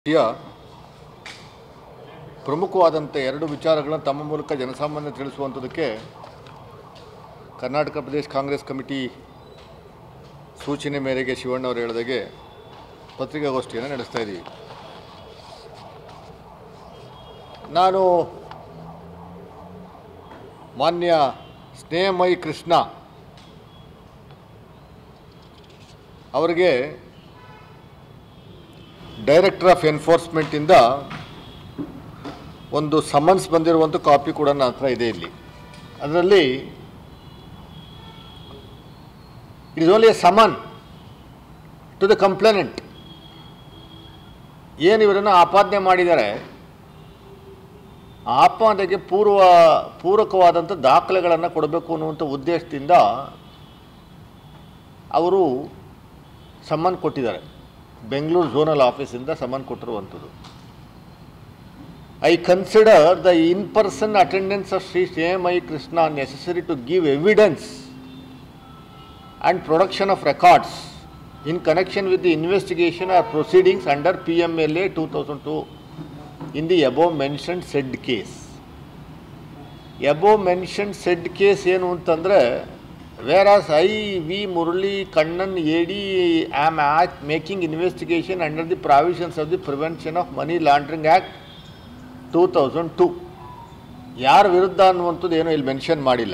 ಯ ಪ್ರಮುಖವಾದಂಥ ಎರಡು ವಿಚಾರಗಳನ್ನು ತಮ್ಮ ಮೂಲಕ ಜನಸಾಮಾನ್ಯ ತಿಳಿಸುವಂಥದ್ದಕ್ಕೆ ಕರ್ನಾಟಕ ಪ್ರದೇಶ ಕಾಂಗ್ರೆಸ್ ಕಮಿಟಿ ಸೂಚನೆ ಮೇರೆಗೆ ಶಿವಣ್ಣವರು ಹೇಳಿದಾಗೆ ಪತ್ರಿಕಾಗೋಷ್ಠಿಯನ್ನು ನಡೆಸ್ತಾ ಇದ್ದೀವಿ ನಾನು ಮಾನ್ಯ ಸ್ನೇಹಮಯಿ ಕೃಷ್ಣ ಅವರಿಗೆ ಡೈರೆಕ್ಟರ್ ಆಫ್ ಎನ್ಫೋರ್ಸ್ಮೆಂಟಿಂದ ಒಂದು ಸಮನ್ಸ್ ಬಂದಿರುವಂಥ ಕಾಪಿ ಕೂಡ ನನ್ನ ಹತ್ರ ಇದೆ ಇಲ್ಲಿ ಅದರಲ್ಲಿ it is only a summon to the complainant ಏನು ಇವರನ್ನು ಆಪಾದನೆ ಮಾಡಿದ್ದಾರೆ ಆ ಆಪಾದನೆಗೆ ಪೂರ್ವ ಪೂರಕವಾದಂಥ ದಾಖಲೆಗಳನ್ನು ಕೊಡಬೇಕು ಅನ್ನುವಂಥ ಉದ್ದೇಶದಿಂದ ಅವರು ಸಮನ್ ಕೊಟ್ಟಿದ್ದಾರೆ ಬೆಂಗಳೂರು ಝೋನಲ್ ಆಫೀಸಿಂದ ಸಮನ್ ಕೊಟ್ಟಿರುವಂಥದ್ದು I consider the in person attendance of Shri ಶ್ರೇಮೈ Krishna necessary to give evidence and production of records in connection with the investigation or proceedings under P M L A two thousand two in the above mentioned said case above mentioned said case ಏನು ಅಂತಂದರೆ whereas I V Murali Kannan AD am act making investigation under the provisions of the prevention of money laundering act two thousand two ಯಾರ ವಿರುದ್ಧ ಅನ್ನುವಂಥದ್ದು ಏನೋ ಇಲ್ಲಿ mention ಮಾಡಿಲ್ಲ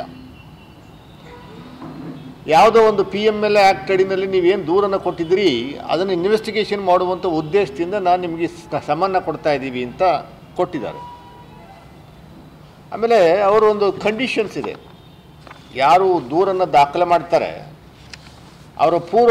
ಯಾವುದೋ ಒಂದು P M L A act ಅಡಿನಲ್ಲಿ ನೀವೇನು ದೂರನ್ನು ಕೊಟ್ಟಿದ್ದೀರಿ ಅದನ್ನು ಇನ್ವೆಸ್ಟಿಗೇಷನ್ ಮಾಡುವಂಥ ಉದ್ದೇಶದಿಂದ ನಾನು ನಿಮಗೆ ಸ- ಸಮನ್ನ ಕೊಡ್ತಾ ಇದ್ದೀವಿ ಅಂತ ಕೊಟ್ಟಿದ್ದಾರೆ ಆಮೇಲೆ ಅವರು ಒಂದು ಕಂಡೀಷನ್ಸ್ ಇದೆ ಯಾರು ದೂರನ್ನು ದಾಖಲೆ ಮಾಡ್ತಾರೆ ಅವರ ಪೂರ್ವ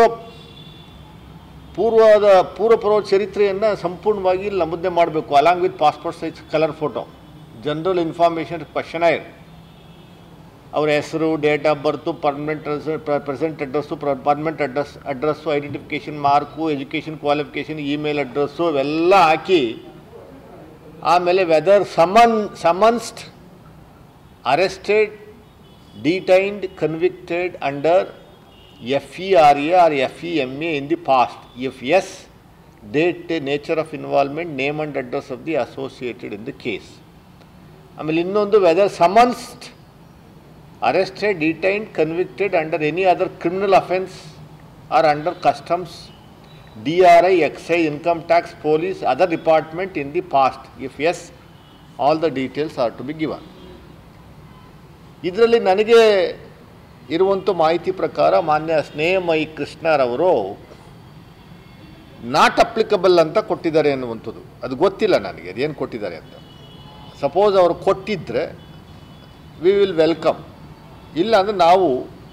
ಪೂರ್ವದ ಪೂರ್ವಪೂರ್ವ ಚರಿತ್ರೆಯನ್ನು ಸಂಪೂರ್ಣವಾಗಿ ಇಲ್ಲಿ ನಮೂದನೆ ಮಾಡಬೇಕು along with passport size colour photo general information questionnaire ಅವರ ಹೆಸರು date of birth permanent present address permanent address address identification mark education qualification email address ಇವೆಲ್ಲ ಹಾಕಿ ಆಮೇಲೆ whether summon summonsed arrested detained, convicted under FERA or FEMA in the past? If yes, date, nature of involvement, name and address of the associated in the case. ಆಮೇಲೆ ಇನ್ನೊಂದು whether summonsed arrested detained convicted under any other criminal offence or under customs D R I excise income tax police other department in the past if yes all the details are to be given ಇದರಲ್ಲಿ ನನಗೆ ಇರುವಂಥ ಮಾಹಿತಿ ಪ್ರಕಾರ ಮಾನ್ಯ ಸ್ನೇಹಮಯಿ ಕೃಷ್ಣರವರು not applicable ಅಂತ ಕೊಟ್ಟಿದ್ದಾರೆ ಅನ್ನುವಂಥದ್ದು ಅದು ಗೊತ್ತಿಲ್ಲ ನನಗೆ ಅದೇನು ಕೊಟ್ಟಿದ್ದಾರೆ ಅಂತ ಸಪೋಸ್ ಅವರು ಕೊಟ್ಟಿದ್ದರೆ ವಿ ವಿಲ್ ವೆಲ್ಕಮ್ ಇಲ್ಲ ಅಂದರೆ ನಾವು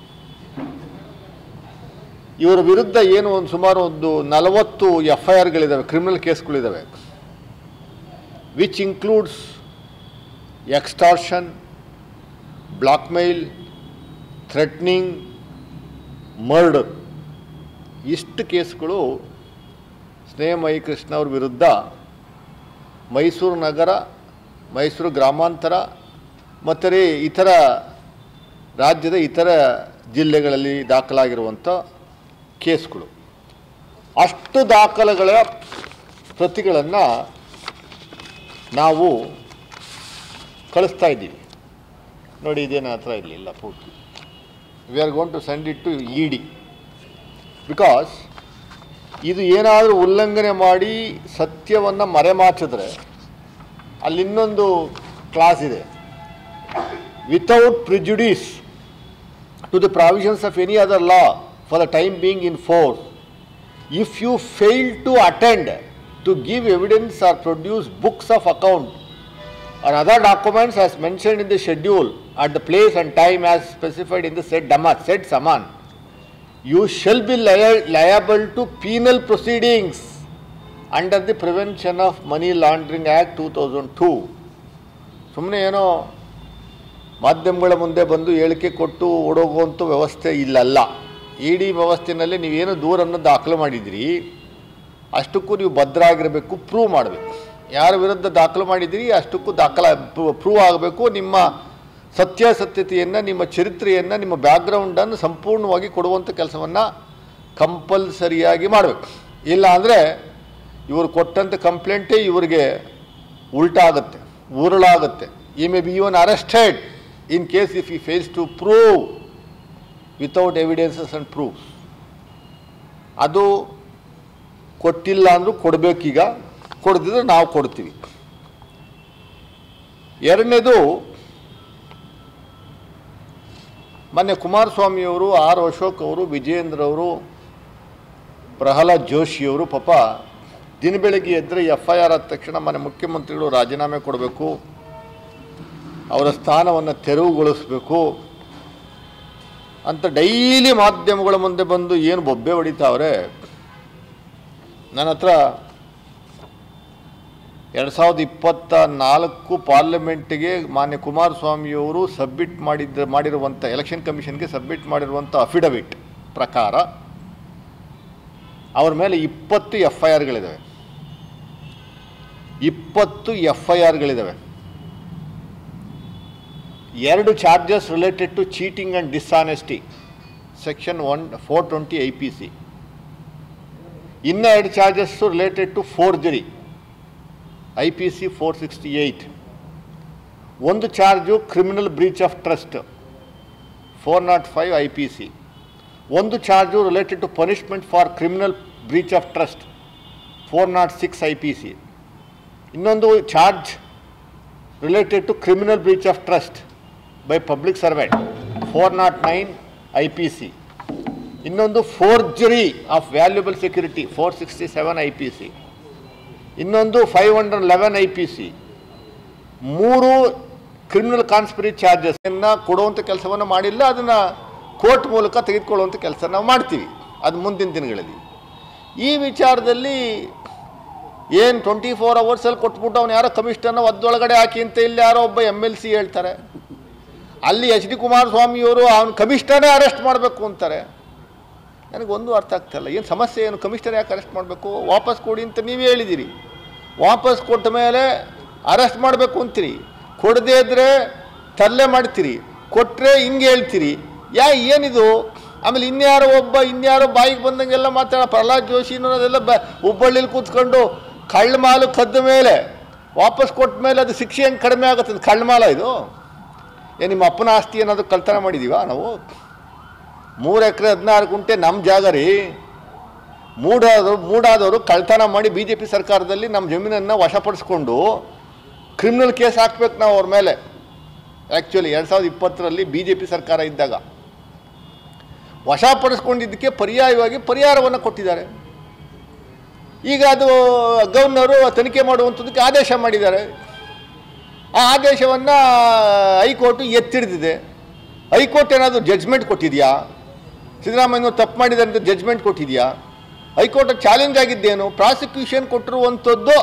ಇವರ ವಿರುದ್ಧ ಏನು ಒಂದು ಸುಮಾರು ಒಂದು ನಲವತ್ತು ಎಫ್ ಐ ಆರ್ಗಳಿದ್ದಾವೆ ಕ್ರಿಮಿನಲ್ ಕೇಸ್ಗಳಿದ್ದಾವೆ which includes extortion blackmail threatening murder ಇಷ್ಟು ಕೇಸ್ಗಳು ಸ್ನೇಹಮಯಿ ಕೃಷ್ಣ ಅವ್ರ ವಿರುದ್ಧ ಮೈಸೂರು ನಗರ ಮೈಸೂರು ಗ್ರಾಮಾಂತರ ಮತ್ತು ರೀ ಇತರ ರಾಜ್ಯದ ಇತರ ಜಿಲ್ಲೆಗಳಲ್ಲಿ ದಾಖಲಾಗಿರುವಂಥ ಕೇಸ್ಗಳು ಅಷ್ಟು ದಾಖಲೆಗಳ ಪ್ರತಿಗಳನ್ನು ನಾವು ಕಳಿಸ್ತಾ ಇದ್ದೀವಿ ನೋಡಿ ಇದೇನು ಹತ್ರ ಇರಲಿಲ್ಲ ಪೂರ್ತಿ we are gone to send it to E D because ಇದು ಏನಾದರೂ ಉಲ್ಲಂಘನೆ ಮಾಡಿ ಸತ್ಯವನ್ನು ಮರೆಮಾಚಿದ್ರೆ ಅಲ್ಲಿ ಇನ್ನೊಂದು ಕ್ಲಾಸ್ ಇದೆ without prejudice to the provisions of any other law for the time being in force if you fail to attend to give evidence or produce books of account or other documents as mentioned in the schedule at the place and time as specified in the said dama, said saman, you shall be lia- liable to penal proceedings under the Prevention of Money Laundering Act 2002. ಸುಮ್ಮನೆ ಏನೋ ಮಾಧ್ಯಮಗಳ ಮುಂದೆ ಬಂದು ಹೇಳಿಕೆ ಕೊಟ್ಟು ಓಡೋಗುವಂಥ ವ್ಯವಸ್ಥೆ ಇಲ್ಲಲ್ಲ ಇಡೀ ವ್ಯವಸ್ಥೆಯಲ್ಲಿ ನೀವೇನು ದೂರನ್ನು ದಾಖಲು ಮಾಡಿದಿರಿ ಅಷ್ಟಕ್ಕೂ ನೀವು ಭದ್ರ ಆಗಿರಬೇಕು ಪ್ರೂವ್ ಮಾಡಬೇಕು ಯಾರ ವಿರುದ್ಧ ದಾಖಲು ಮಾಡಿದ್ದೀರಿ ಅಷ್ಟಕ್ಕೂ ದಾಖಲ ಪ್ರೂವ್ ಆಗಬೇಕು ನಿಮ್ಮ ಸತ್ಯಾಸತ್ಯತೆಯನ್ನು ನಿಮ್ಮ ಚರಿತ್ರೆಯನ್ನು ನಿಮ್ಮ ಬ್ಯಾಕ್ಗ್ರೌಂಡನ್ನು ಸಂಪೂರ್ಣವಾಗಿ ಕೊಡುವಂಥ ಕೆಲಸವನ್ನು ಕಂಪಲ್ಸರಿಯಾಗಿ ಮಾಡಬೇಕು ಇಲ್ಲ ಅಂದರೆ ಇವರು ಕೊಟ್ಟಂಥ ಕಂಪ್ಲೇಂಟೇ ಇವರಿಗೆ ಉಲ್ಟಾ ಆಗುತ್ತೆ ಉರುಳಾಗುತ್ತೆ he may be even arrested in case if he face to prove without evidences and proof ಅದು ಕೊಟ್ಟಿಲ್ಲ ಅಂದರೂ ಕೊಡಬೇಕೀಗ ಕೊಡದಿದ್ರೆ ನಾವು ಕೊಡ್ತೀವಿ ಎರಡನೇದು ಮೊನ್ನೆ ಕುಮಾರಸ್ವಾಮಿಯವರು ಆರ್ ಅಶೋಕ್ ಅವರು ವಿಜಯೇಂದ್ರ ಅವರು ಪ್ರಹ್ಲಾದ್ ಜೋಶಿಯವರು ಪಾಪ ದಿನ ಬೆಳಗ್ಗೆ ಎದ್ದರೆ ಎಫ್ ಐ ಆರ್ ಆದ ತಕ್ಷಣ ಮನೆ ಮುಖ್ಯಮಂತ್ರಿಗಳು ರಾಜೀನಾಮೆ ಕೊಡಬೇಕು ಅವರ ಸ್ಥಾನವನ್ನು ತೆರವುಗೊಳಿಸಬೇಕು ಅಂತ ಡೈಲಿ ಮಾಧ್ಯಮಗಳ ಮುಂದೆ ಬಂದು ಏನು ಬೊಬ್ಬೆ ಹೊಡಿತಾವ್ರೆ ನನ್ನ ಹತ್ರ ಎರಡು ಸಾವಿರದ ಇಪ್ಪತ್ತ ನಾಲ್ಕು ಪಾರ್ಲಿಮೆಂಟಿಗೆ ಮಾನ್ಯ ಕುಮಾರಸ್ವಾಮಿಯವರು ಸಬ್ಮಿಟ್ ಮಾಡಿದ್ದ ಮಾಡಿರುವಂಥ ಎಲೆಕ್ಷನ್ ಕಮಿಷನ್ಗೆ ಸಬ್ಮಿಟ್ ಮಾಡಿರುವಂಥ ಅಫಿಡವಿಟ್ ಪ್ರಕಾರ ಅವ್ರ ಮೇಲೆ ಇಪ್ಪತ್ತು ಎಫ್ ಐ ಆರ್ಗಳಿದ್ದಾವೆ ಇಪ್ಪತ್ತು ಎಫ್ ಐ ಆರ್ಗಳಿದ್ದಾವೆ ಎರಡು charges related to cheating and dishonesty section one four twenty I P C ಇನ್ನು ಎರಡು charges related to forgery I P C four sixty eight ಒಂದು charge criminal breach of trust four nought five I P C ಒಂದು charge related to punishment for criminal breach of trust four nought six I P C ಇನ್ನೊಂದು charge related to criminal breach of trust by public servant four not nine I P C ಇನ್ನೊಂದು forgery of valuable security four sixty seven I P C ಇನ್ನೊಂದು five hundred eleven I P C ಮೂರು criminal conspiracy ಚಾರ್ಜಸ್ಸನ್ನು ಕೊಡುವಂಥ ಕೆಲಸವನ್ನು ಮಾಡಿಲ್ಲ ಅದನ್ನು court ಮೂಲಕ ತೆಗೆದುಕೊಳ್ಳುವಂಥ ಕೆಲಸ ನಾವು ಮಾಡ್ತೀವಿ ಅದು ಮುಂದಿನ ದಿನಗಳಲ್ಲಿ ಈ ವಿಚಾರದಲ್ಲಿ ಏನು ಟ್ವೆಂಟಿ ಫೋರ್ ಅವರ್ಸಲ್ಲಿ ಕೊಟ್ಬಿಟ್ಟು ಅವ್ನು ಯಾರೋ ಕಮಿಷನರ್ನ ಒದ್ದೊಳಗಡೆ ಹಾಕಿ ಅಂತ ಇಲ್ಲಿ ಯಾರೋ ಒಬ್ಬ ಎಮ್ ಎಲ್ ಸಿ ಹೇಳ್ತಾರೆ ಅಲ್ಲಿ ಎಚ್ ಡಿ ಕುಮಾರಸ್ವಾಮಿಯವರು ಅವನ ಕಮಿಷನರೇ ಅರೆಸ್ಟ್ ಮಾಡಬೇಕು ಅಂತಾರೆ ನನಗೊಂದು ಅರ್ಥ ಆಗ್ತಾಯಿಲ್ಲ ಏನು ಸಮಸ್ಯೆ ಏನು ಕಮಿಷನರ್ ಯಾಕೆ ಅರೆಸ್ಟ್ ಮಾಡಬೇಕು ವಾಪಸ್ ಕೊಡಿ ಅಂತ ನೀವೇ ಹೇಳಿದ್ದೀರಿ ವಾಪಸ್ ಕೊಟ್ಟ ಮೇಲೆ ಅರೆಸ್ಟ್ ಮಾಡಬೇಕು ಅಂತೀರಿ ಕೊಡದೇ ಇದ್ದರೆ ತರಲೆ ಮಾಡ್ತೀರಿ ಕೊಟ್ಟರೆ ಹಿಂಗೆ ಹೇಳ್ತೀರಿ ಯಾ ಏನಿದು ಆಮೇಲೆ ಇನ್ಯಾರೋ ಒಬ್ಬ ಇನ್ಯಾರೋ ಬಾಯಿಗೆ ಬಂದಂಗೆಲ್ಲ ಮಾತಾಡ ಪ್ರಹ್ಲಾದ್ ಜೋಶಿ ಅನ್ನೋದೆಲ್ಲ ಬ ಹುಬ್ಬಳ್ಳಿಲಿ ಕೂತ್ಕೊಂಡು ಕಳ್ಳ ಮಾಲು ಕದ್ದ ಮೇಲೆ ವಾಪಸ್ ಕೊಟ್ಟ ಮೇಲೆ ಅದು ಶಿಕ್ಷೆ ಹೆಂಗೆ ಕಡಿಮೆ ಆಗುತ್ತೆ ಕಳ್ಳ ಮಾಲ ಇದು ಏನು ನಿಮ್ಮ ಅಪ್ಪನ ಆಸ್ತಿ ಏನಾದರೂ ಕಳ್ತನ ಮಾಡಿದ್ದೀವಾ ನಾವು ಮೂರು ಎಕರೆ ಹದಿನಾರು ಗುಂಟೆ ನಮ್ಮ ಜಾಗ ರೀ ಮೂಡಾದವರು ಮೂಡಾದವರು ಕಳ್ತನ ಮಾಡಿ ಬಿ ಜೆ ಪಿ ಸರ್ಕಾರದಲ್ಲಿ ನಮ್ಮ ಜಮೀನನ್ನು ವಶಪಡಿಸ್ಕೊಂಡು ಕ್ರಿಮಿನಲ್ ಕೇಸ್ ಹಾಕ್ಬೇಕು ನಾವು ಅವ್ರ ಮೇಲೆ ಆ್ಯಕ್ಚುಲಿ ಎರಡು ಸಾವಿರದ ಇಪ್ಪತ್ತರಲ್ಲಿ ಬಿ ಜೆ ಪಿ ಸರ್ಕಾರ ಇದ್ದಾಗ ವಶಪಡಿಸ್ಕೊಂಡಿದ್ದಕ್ಕೆ ಪರ್ಯಾಯವಾಗಿ ಪರಿಹಾರವನ್ನು ಕೊಟ್ಟಿದ್ದಾರೆ ಈಗ ಅದು ಗವರ್ನರು ತನಿಖೆ ಮಾಡುವಂಥದ್ದಕ್ಕೆ ಆದೇಶ ಮಾಡಿದ್ದಾರೆ ಆ ಆದೇಶವನ್ನು ಹೈಕೋರ್ಟು ಎತ್ತಿಡ್ದಿದೆ ಹೈಕೋರ್ಟ್ ಏನಾದರೂ ಜಡ್ಜ್ಮೆಂಟ್ ಕೊಟ್ಟಿದೆಯಾ ಸಿದ್ದರಾಮಯ್ಯ ತಪ್ಪು ಮಾಡಿದ್ದಾರೆ ಅಂತ ಜಡ್ಜ್ಮೆಂಟ್ ಕೊಟ್ಟಿದೆಯಾ ಹೈಕೋರ್ಟ್ ಚಾಲೆಂಜ್ ಆಗಿದ್ದೇನು ಪ್ರಾಸಿಕ್ಯೂಷನ್ ಕೊಟ್ಟಿರುವಂಥದ್ದು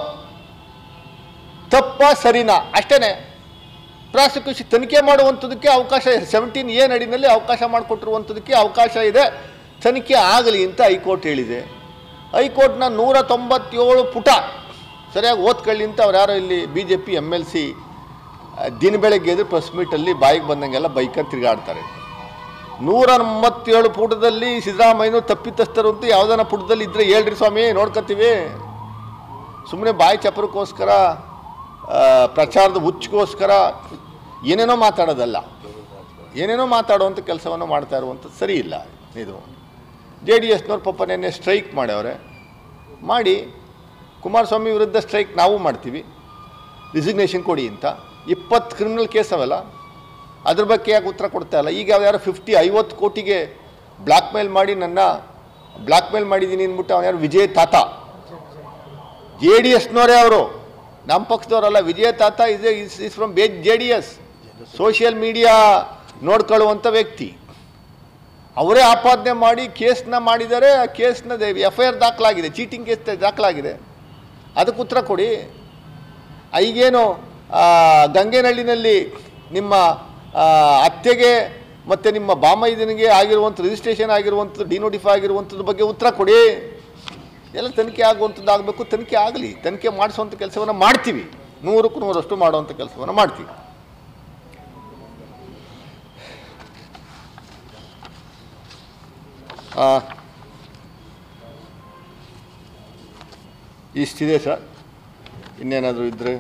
ತಪ್ಪ ಸರಿನಾ ಅಷ್ಟೇ ಪ್ರಾಸಿಕ್ಯೂಷನ್ ತನಿಖೆ ಮಾಡುವಂಥದ್ದಕ್ಕೆ ಅವಕಾಶ ಸೆವೆಂಟೀನ್ ಎ ನಡಿನಲ್ಲಿ ಅವಕಾಶ ಮಾಡಿಕೊಟ್ಟಿರುವಂಥದ್ದಕ್ಕೆ ಅವಕಾಶ ಇದೆ ತನಿಖೆ ಆಗಲಿ ಅಂತ ಹೈಕೋರ್ಟ್ ಹೇಳಿದೆ ಹೈಕೋರ್ಟ್ನ ನೂರ ತೊಂಬತ್ತೇಳು ಪುಟ ಸರಿಯಾಗಿ ಓದ್ಕೊಳ್ಳಿ ಅಂತ ಅವ್ರು ಯಾರೋ ಇಲ್ಲಿ B J P M L C ದಿನ ಬೆಳಗ್ಗೆ ಎದ್ದು ಪ್ರೆಸ್ ಮೀಟಲ್ಲಿ ಬಾಯಿಗೆ ಬಂದಂಗೆಲ್ಲ ಬೈಕಲ್ಲಿ ತಿರುಗಾಡ್ತಾರೆ ನೂರ ಮೂವತ್ತೇಳು ಪುಟದಲ್ಲಿ ಸಿದ್ದರಾಮಯ್ಯನು ತಪ್ಪಿತಸ್ಥರು ಅಂತ ಯಾವುದನ್ನ ಪುಟದಲ್ಲಿ ಇದ್ದರೆ ಹೇಳ್ರಿ ಸ್ವಾಮಿ ನೋಡ್ಕೊತೀವಿ ಸುಮ್ಮನೆ ಬಾಯಿ ಚಪರಕ್ಕೋಸ್ಕರ ಆ, ಪ್ರಚಾರದ ಹುಚ್ಚಿಗೋಸ್ಕರ ಏನೇನೋ ಮಾತಾಡೋದಲ್ಲ ಏನೇನೋ ಮಾತಾಡುವಂಥ ಕೆಲಸವನ್ನು ಮಾಡ್ತಾ ಇರುವಂಥದ್ದು ಸರಿ ಇಲ್ಲ ಇದು ಜೆ ಡಿ ಎಸ್ನವ್ರು ಪಾಪ ನೆನ್ನೆ ಸ್ಟ್ರೈಕ್ ಮಾಡ್ಯವ್ರೆ ಮಾಡಿ ಕುಮಾರಸ್ವಾಮಿ ವಿರುದ್ಧ ಸ್ಟ್ರೈಕ್ ನಾವು ಮಾಡ್ತೀವಿ ರಿಸಿಗ್ನೇಷನ್ ಕೊಡಿ ಅಂತ ಇಪ್ಪತ್ತು ಕ್ರಿಮಿನಲ್ ಕೇಸ್ ಅವೆಲ್ಲ ಅದ್ರ ಬಗ್ಗೆ ಯಾಕೆ ಉತ್ತರ ಕೊಡ್ತಾ ಇಲ್ಲ ಈಗ ಯಾರು ಫಿಫ್ಟಿ ಐವತ್ತು ಕೋಟಿಗೆ ಬ್ಲ್ಯಾಕ್ ಮೇಲ್ ಮಾಡಿ ನನ್ನ ಬ್ಲ್ಯಾಕ್ ಮೇಲ್ ಮಾಡಿದ್ದೀನಿ ಅಂದ್ಬಿಟ್ಟು ಅವ್ನು ಯಾರು ವಿಜಯ್ ತಾತ ಜೆ ಡಿ ಎಸ್ನವರೇ ಅವರು ನಮ್ಮ ಪಕ್ಷದವರಲ್ಲ Vijaya Tata is is is from ಬೇ J D S social media ನೋಡ್ಕೊಳ್ಳುವಂಥ ವ್ಯಕ್ತಿ ಅವರೇ ಆಪಾದನೆ ಮಾಡಿ ಕೇಸ್ನ ಮಾಡಿದ್ದಾರೆ ಆ ಕೇಸ್ನ ಎಫ್ ಐ ಆರ್ ದಾಖಲಾಗಿದೆ ಚೀಟಿಂಗ್ ಕೇಸ್ ದಾಖಲಾಗಿದೆ ಅದಕ್ಕೆ ಉತ್ತರ ಕೊಡಿ ಈಗೇನು ಆ, ಗಂಗೇನಹಳ್ಳಿನಲ್ಲಿ ನಿಮ್ಮ ಆ, ಅತ್ತೆಗೆ ಮತ್ತು ನಿಮ್ಮ ಬಾಮೈದನಿಗೆ ಆಗಿರುವಂಥ ರಿಜಿಸ್ಟ್ರೇಷನ್ ಆಗಿರುವಂಥದ್ದು ಡಿನೋಟಿಫೈ ಆಗಿರುವಂಥದ್ದು ಬಗ್ಗೆ ಉತ್ತರ ಕೊಡಿ ಎಲ್ಲ ತನಿಖೆ ಆಗುವಂಥದ್ದು ಆಗಬೇಕು ತನಿಖೆ ಆಗಲಿ ತನಿಖೆ ಮಾಡಿಸುವಂಥ ಕೆಲಸವನ್ನು ಮಾಡ್ತೀವಿ ನೂರಕ್ಕೂ ನೂರಷ್ಟು ಮಾಡುವಂಥ ಕೆಲಸವನ್ನು ಮಾಡ್ತೀವಿ ಆ, ಇಷ್ಟಿದೆ ಸರ್ ಇನ್ನೇನಾದರೂ ಇದ್ದರೆ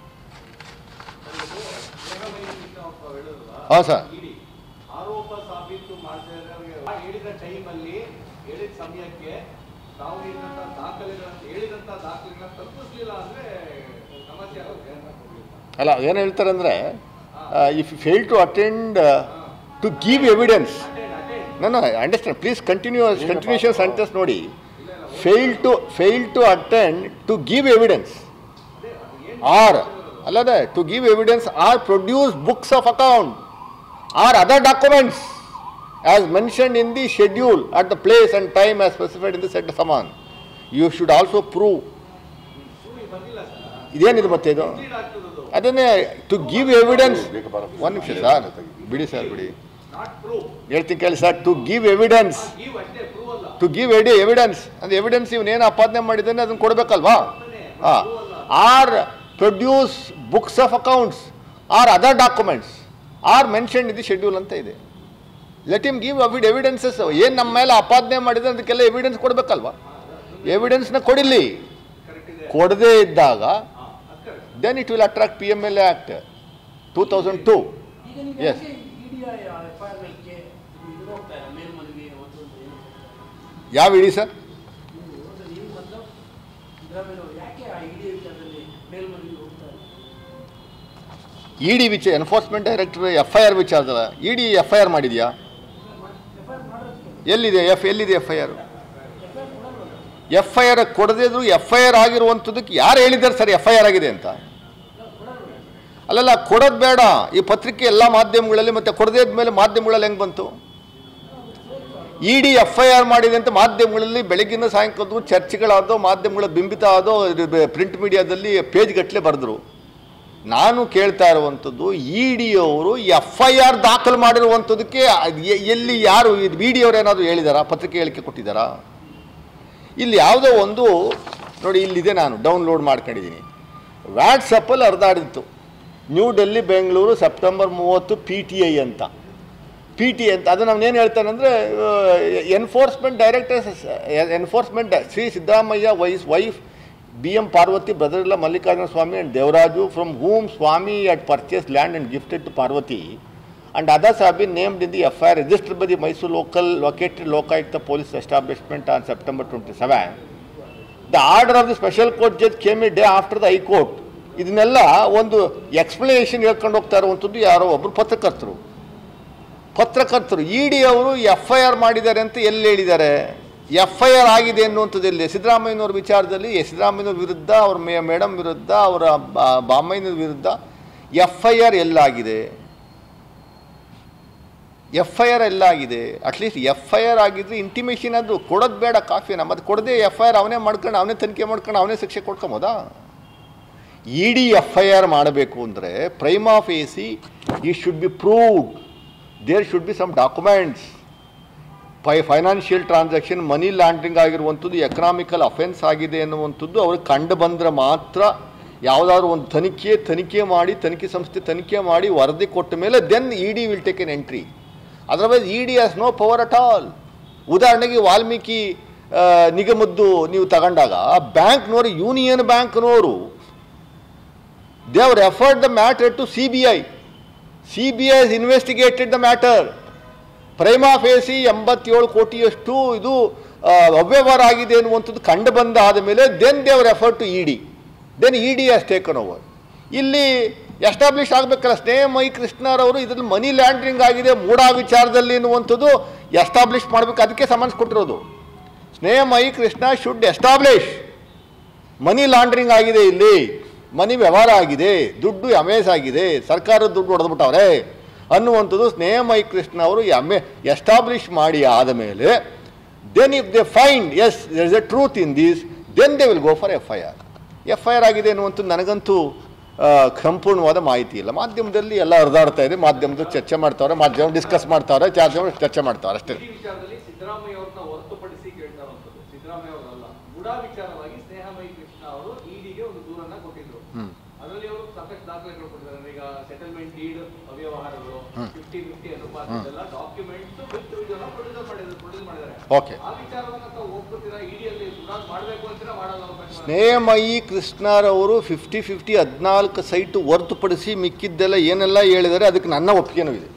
ಹಾಂ ಸರ್ ಇಡಿ ಆರೋಪ ಸಾಬೀತು ಮಾಡ್ತಾ ಇರೋರಿಗೆ ಆ ಹೇಳಿದ ಟೈಮಲ್ಲಿ ಹೇಳಿದ ಸಮಯಕ್ಕೆ ತಾವು ಹೇಳಿದಂತ ದಾಖಲೆಗಳನ್ನ ಹೇಳಿದಂತ ದಾಖಲೆಗಳನ್ನ ತಪ್ಪಿಸ್ಲಿಲ್ಲ ಅಂದ್ರೆ ಸಮಸ್ಯೆ ಆಗುತ್ತೆ ಅಂತ ಕೊಡ್ಲಿಲ್ಲ. ಅಲ್ಲ ಏನು ಹೇಳ್ತಾರೆ ಅಂದರೆ if fail to attend to give evidence Attend, attend. ನಾನು understand please continue continuation sentence ನೋಡಿ fail to fail to attend to give evidence or ಅಲ್ಲದೆ to give evidence or produce books of account or other documents as mentioned in the schedule at the place and time as specified in the said summon you should also prove ಸುಳ್ಳು ಬಂದಿಲ್ಲ sir ಇದೇನಿದು ಮತ್ತೆ ಇದು lead ಆಗ್ತದದು ಅದನ್ನೇ to give evidence ಒಂದು ನಿಮಿಷ sir ಬಿಡಿ sir ಬಿಡಿ ನಾಟ್ ಪ್ರೂವ್ ಹೇಳ್ತೀನಿ ಕೇಳಿ sir to give evidence give ಅಷ್ಟೇ ಪ್ರೂವ್ ಅಲ್ಲ ಟು ಗಿವ್ ಎಡಿ ಎವಿಡೆನ್ಸ್ ಅಂದ್ರೆ ಎವಿಡೆನ್ಸ್ ಇವನೇನು ಅಪಾದನೆ ಮಾಡಿದ್ದಾನೆ ಅದನ್ನು ಕೊಡಬೇಕಲ್ವಾ ಹಾಂ or produce books of accounts or other documents or mention ಇದು ಶೆಡ್ಯೂಲ್ ಅಂತ ಇದೆ ಲೆಟ್ ಇಮ್ ಗಿವ್ ಅವಿಡ್ ಎವಿಡೆನ್ಸಸ್ ಏನು ನಮ್ಮ ಮೇಲೆ ಅಪಾದನೆ ಮಾಡಿದ್ರೆ ಅದಕ್ಕೆಲ್ಲ ಎವಿಡೆನ್ಸ್ ಕೊಡಬೇಕಲ್ವಾ ಎವಿಡೆನ್ಸ್ನ ಕೊಡಿಲಿ ಕರೆಕ್ಟ್ ಇದೆ ಕೊಡದೇ ಇದ್ದಾಗ ಹಾ ಅದು correct then it will attract P M L A act two thousand two ಈಗ ನೀವು Yes. ಯಾಕೆ ಇಡಿ ಎಫ್ ಐ ಆರ್ ಗಳಿಗೆ ಇದು ಹೋಗ್ತಾ ಇಲ್ಲ ಮೇಲ್ಮನವಿ ಮತ್ತು ಒಂದು ಏನು ಯಾವ ಇಡಿ ಸರ್ ನೀವು ಒಂದು ನೀವು ಮತ್ತು ಸಿದ್ದರಾಮಯ್ಯ ಯಾಕೆ ಆ ಇಡಿ ವಿಚಾರದಲ್ಲಿ ಮೇಲ್ಮನವಿ ಹೋಗ್ತಾ ಇಲ್ಲ ಇ ಡಿ ವಿಚಾರ enforcement director F I R ವಿಚಾರದಲ್ಲ E D F I R ಮಾಡಿದೆಯಾ ಎಫ್ ಐ ಆರ್ ಮಾಡೋದಕ್ಕೆ ಎಲ್ಲಿದೆ ಎಫ್ ಎಲ್ಲಿದೆ F I R F I R ಕೊಡಲ್ವಲ್ಲ ಎಫ್ ಐ ಆರ್ ಕೊಡದಿದ್ರು ಎಫ್ ಐ ಆರ್ ಆಗಿರುವಂಥದ್ದಕ್ಕೆ ಯಾರು ಹೇಳಿದ್ದಾರೆ ಸರ್ ಎಫ್ ಐ ಆರ್ ಆಗಿದೆ ಅಂತ ಅಲ್ಲಲ್ಲ ಕೊಡೋದು ಬೇಡ ಈ ಪತ್ರಿಕೆ ಎಲ್ಲ ಮಾಧ್ಯಮಗಳಲ್ಲಿ ಮತ್ತೆ ಕೊಡದೇ ಮೇಲೆ ಮಾಧ್ಯಮಗಳಲ್ಲಿ ಹೆಂಗೆ ಬಂತು E D F I R ಮಾಡಿದೆ ಅಂತ ಮಾಧ್ಯಮಗಳಲ್ಲಿ ಬೆಳಗಿನ ಸಾಯಂಕಾಲದ ಚರ್ಚೆಗಳಾದೋ ಮಾಧ್ಯಮಗಳ ಬಿಂಬಿತ ಆದೋ ಪ್ರಿಂಟ್ ಮೀಡಿಯಾದಲ್ಲಿ ಪೇಜ್ ಗಟ್ಟಲೆ ಬರೆದ್ರು ನಾನು ಕೇಳ್ತಾ ಇರುವಂಥದ್ದು ಇ ಡಿ ಅವರು ಎಫ್ ಐ ಆರ್ ದಾಖಲು ಮಾಡಿರುವಂಥದ್ದಕ್ಕೆ ಅದ್ ಎ- ಎಲ್ಲಿ ಯಾರು ಇ ಡಿ ಅವ್ರು ಏನಾದರೂ ಹೇಳಿದಾರಾ ಪತ್ರಿಕೆ ಹೇಳಿಕೆ ಕೊಟ್ಟಿದ್ದಾರಾ ಇಲ್ಲಿ ಯಾವುದೋ ಒಂದು ನೋಡಿ ಇಲ್ಲಿದೆ ನಾನು ಡೌನ್ಲೋಡ್ ಮಾಡ್ಕೊಂಡಿದ್ದೀನಿ ವ್ಯಾಟ್ಸಪ್ಪಲ್ಲಿ ಹರಿದಾಡಿತ್ತು ನ್ಯೂ ಡೆಲ್ಲಿ ಬೆಂಗಳೂರು ಸೆಪ್ಟೆಂಬರ್ ಮೂವತ್ತು ಪಿ ಟಿ ಐ ಅಂತ ಪಿ ಟಿ ಅಂತ ಅದು ನಾವೇನು ಹೇಳ್ತಾನೆ ಅಂದರೆ enforcement director enforcement Shri Siddaramaiah wise wife B M Parvathi brother ಇಲ್ಲ Mallikarjuna Swamy and Devaraju from whom Swamy at purchase land and gifted to Parvathi and others have been named in the FIR registered by the Mysore local located Lokayukta police establishment on September 27. The order of the special court judge came a day after the high court. ಇದನ್ನೆಲ್ಲ ಒಂದು explanation ಹೇಳ್ಕೊಂಡು ಹೋಗ್ತಾ ಇರುವಂಥದ್ದು ಯಾರೋ ಒಬ್ಬರು ಪತ್ರಕರ್ತರು ಪತ್ರಕರ್ತರು E D ಅವರು ಎಫ್ ಐ ಆರ್ ಮಾಡಿದ್ದಾರೆ ಅಂತ ಎಲ್ಲಿ ಹೇಳಿದ್ದಾರೆ ಎಫ್ ಐ ಆರ್ ಆಗಿದೆ ಅನ್ನುವಂಥದ್ದು ಎಲ್ಲಿ ಸಿದ್ದರಾಮಯ್ಯನವ್ರ ವಿಚಾರದಲ್ಲಿ ಸಿದ್ದರಾಮಯ್ಯನವ್ರ ವಿರುದ್ಧ ಅವ್ರ ಮೇ ಮೇಡಮ್ ವಿರುದ್ಧ ಅವರ ಬಾಮಯ್ಯನವ್ರ ವಿರುದ್ಧ ಎಫ್ ಐ ಆರ್ ಎಲ್ಲಾಗಿದೆ ಎಫ್ ಐ ಆರ್ ಎಲ್ಲ ಆಗಿದೆ ಅಟ್ಲೀಸ್ಟ್ ಎಫ್ ಐ ಆರ್ ಆಗಿದ್ರೆ ಇಂಟಿಮೇಷನ್ ಅದು ಕೊಡೋದು ಬೇಡ ಕಾಫಿನ ಮತ್ತು ಕೊಡದೆ ಎಫ್ ಐ ಆರ್ ಅವನೇ ಮಾಡ್ಕೊಂಡು ಅವನೇ ತನಿಖೆ ಮಾಡ್ಕೊಂಡು ಅವನೇ ಶಿಕ್ಷೆ ಕೊಡ್ಕೊಬೋದಾ E D F I R ಮಾಡಬೇಕು ಅಂದರೆ prima facie should be proved there should be some documents ಫೈ ಫೈನಾನ್ಷಿಯಲ್ ಟ್ರಾನ್ಸಾಕ್ಷನ್ ಮನಿ ಲಾಂಡ್ರಿಂಗ್ ಆಗಿರುವಂಥದ್ದು ಎಕನಾಮಿಕಲ್ ಅಫೆನ್ಸ್ ಆಗಿದೆ ಅನ್ನುವಂಥದ್ದು ಅವ್ರಿಗೆ ಕಂಡು ಬಂದರೆ ಮಾತ್ರ ಯಾವುದಾದ್ರು ಒಂದು ತನಿಖೆ ತನಿಖೆ ಮಾಡಿ ತನಿಖೆ ಸಂಸ್ಥೆ ತನಿಖೆ ಮಾಡಿ ವರದಿ ಕೊಟ್ಟ ಮೇಲೆ then E D will take an entry otherwise E D has no power at all Valmiki ವಾಲ್ಮೀಕಿ ಆ, ನಿಗಮದ್ದು ನೀವು ತಗೊಂಡಾಗ ಬ್ಯಾಂಕ್ನವರು ಯೂನಿಯನ್ ಬ್ಯಾಂಕ್ನವರು they have referred the matter to C B I C B I investigated the matter prima facie ಎಂಬತ್ತೇಳು ಕೋಟಿಯಷ್ಟು ಇದು ಆ, ಅವ್ಯವಹಾರ ಆಗಿದೆ ಅನ್ನುವಂಥದ್ದು ಕಂಡು ಬಂದ ಆದಮೇಲೆ then they've refer to E D then E D has taken over ಇಲ್ಲಿ ಎಸ್ಟಾಬ್ಲಿಷ್ ಆಗಬೇಕಲ್ಲ ಸ್ನೇಹ ಮೈ ಕೃಷ್ಣರವರು ಇದರಲ್ಲಿ ಮನಿ ಲ್ಯಾಂಡ್ರಿಂಗ್ ಆಗಿದೆ ಮೂಢ ವಿಚಾರದಲ್ಲಿ ಅನ್ನುವಂಥದ್ದು ಎಸ್ಟಾಬ್ಲಿಷ್ ಮಾಡಬೇಕು ಅದಕ್ಕೆ ಸಮನ್ಸ್ ಕೊಟ್ಟಿರೋದು Snehamayi Krishna should establish money laundering ಆಗಿದೆ ಇಲ್ಲಿ ಮನಿ ವ್ಯವಹಾರ ಆಗಿದೆ ದುಡ್ಡು ಅಮೇಸ್ ಆಗಿದೆ ಸರ್ಕಾರದ ದುಡ್ಡು ಹೊಡೆದ್ಬಿಟ್ಟವ್ರೆ ಅನ್ನುವಂಥದ್ದು ಸ್ನೇಹಮೈ ಕೃಷ್ಣ ಅವರು ಎಮ್ಮೆ ಎಸ್ಟಾಬ್ಲಿಷ್ ಮಾಡಿ ಆದ ಮೇಲೆ then if they find as there is a truth in these then they will go for F I R F I R ಆಗಿದೆ ಅನ್ನುವಂಥದ್ದು ನನಗಂತೂ ಆ, ಸಂಪೂರ್ಣವಾದ ಮಾಹಿತಿ ಇಲ್ಲ ಮಾಧ್ಯಮದಲ್ಲಿ ಎಲ್ಲ ಹರಿದಾಡ್ತಾ ಇದೆ ಮಾಧ್ಯಮದಲ್ಲಿ ಚರ್ಚೆ ಮಾಡ್ತಾವ್ರೆ ಮಾಧ್ಯಮ ಡಿಸ್ಕಸ್ ಮಾಡ್ತಾವ್ರೆ ಚರ್ಚೆ ಚರ್ಚೆ ಮಾಡ್ತಾವ್ರೆ ಅಷ್ಟೇ ಈ ವಿಚಾರದಲ್ಲಿ ಸಿದ್ದರಾಮಯ್ಯ ಅವ್ರನ್ನ ಹೊರತುಪಡಿಸಿ ಕೇಳ್ತಾ ಇರುವಂತದ್ದು ಸಿದ್ದರಾಮಯ್ಯ ಅವರಲ್ಲ ಬುಡಾ ವಿಚಾರವಾಗಿ ಸ್ನೇಹಮಯಿ ಕೃಷ್ಣ ಅವರು ಇಡಿಗೆ ಒಂದು ದೂರನ್ನ ಕೊಟ್ಟಿದ್ರು ಅದರಲ್ಲಿ ಅವರು ಸಾಕಷ್ಟು ದಾಖಲೆಗಳು ಕೊಟ್ಟಿದ್ದಾರೆ ಈಗ ಸೆಟಲ್ಮೆಂಟ್ ಡೀಡ್ ಅವ್ಯವಹಾರಗಳು ಫಿಫ್ಟಿ ಫಿಫ್ಟಿ ಅನುಪಾತದೆಲ್ಲ ಡಾಕ್ಯುಮೆಂಟ್ಸ್ ವಿತ್ ಇದನ್ನ ಪ್ರೊಡ್ಯೂಸ್ ಮಾಡಿದ್ದಾರೆ ಪ್ರೊಡ್ಯೂಸ್ ಮಾಡಿದ್ದಾರೆ ಓಕೆ ಆ ವಿಚಾರವನ್ನ ತಾವು ಒಪ್ಕೊತೀರಾ ಇಡಿಯಲ್ಲಿ ಸುಧಾರಣೆ ಮಾಡಬೇಕು ಅಂತೀರಾ ಮಾಡಲ್ಲ ಅವಕಾಶ ಸ್ನೇಹಮಯಿ ಕೃಷ್ಣರವರು ಫಿಫ್ಟಿ ಫಿಫ್ಟಿ ಹದಿನಾಲ್ಕು ಸೈಟು ಹೊರತುಪಡಿಸಿ ಮಿಕ್ಕಿದ್ದೆಲ್ಲ ಏನೆಲ್ಲ ಹೇಳಿದರೆ ಅದಕ್ಕೆ ನನ್ನ ಒಪ್ಪಿಗೆನೂ ಇದೆ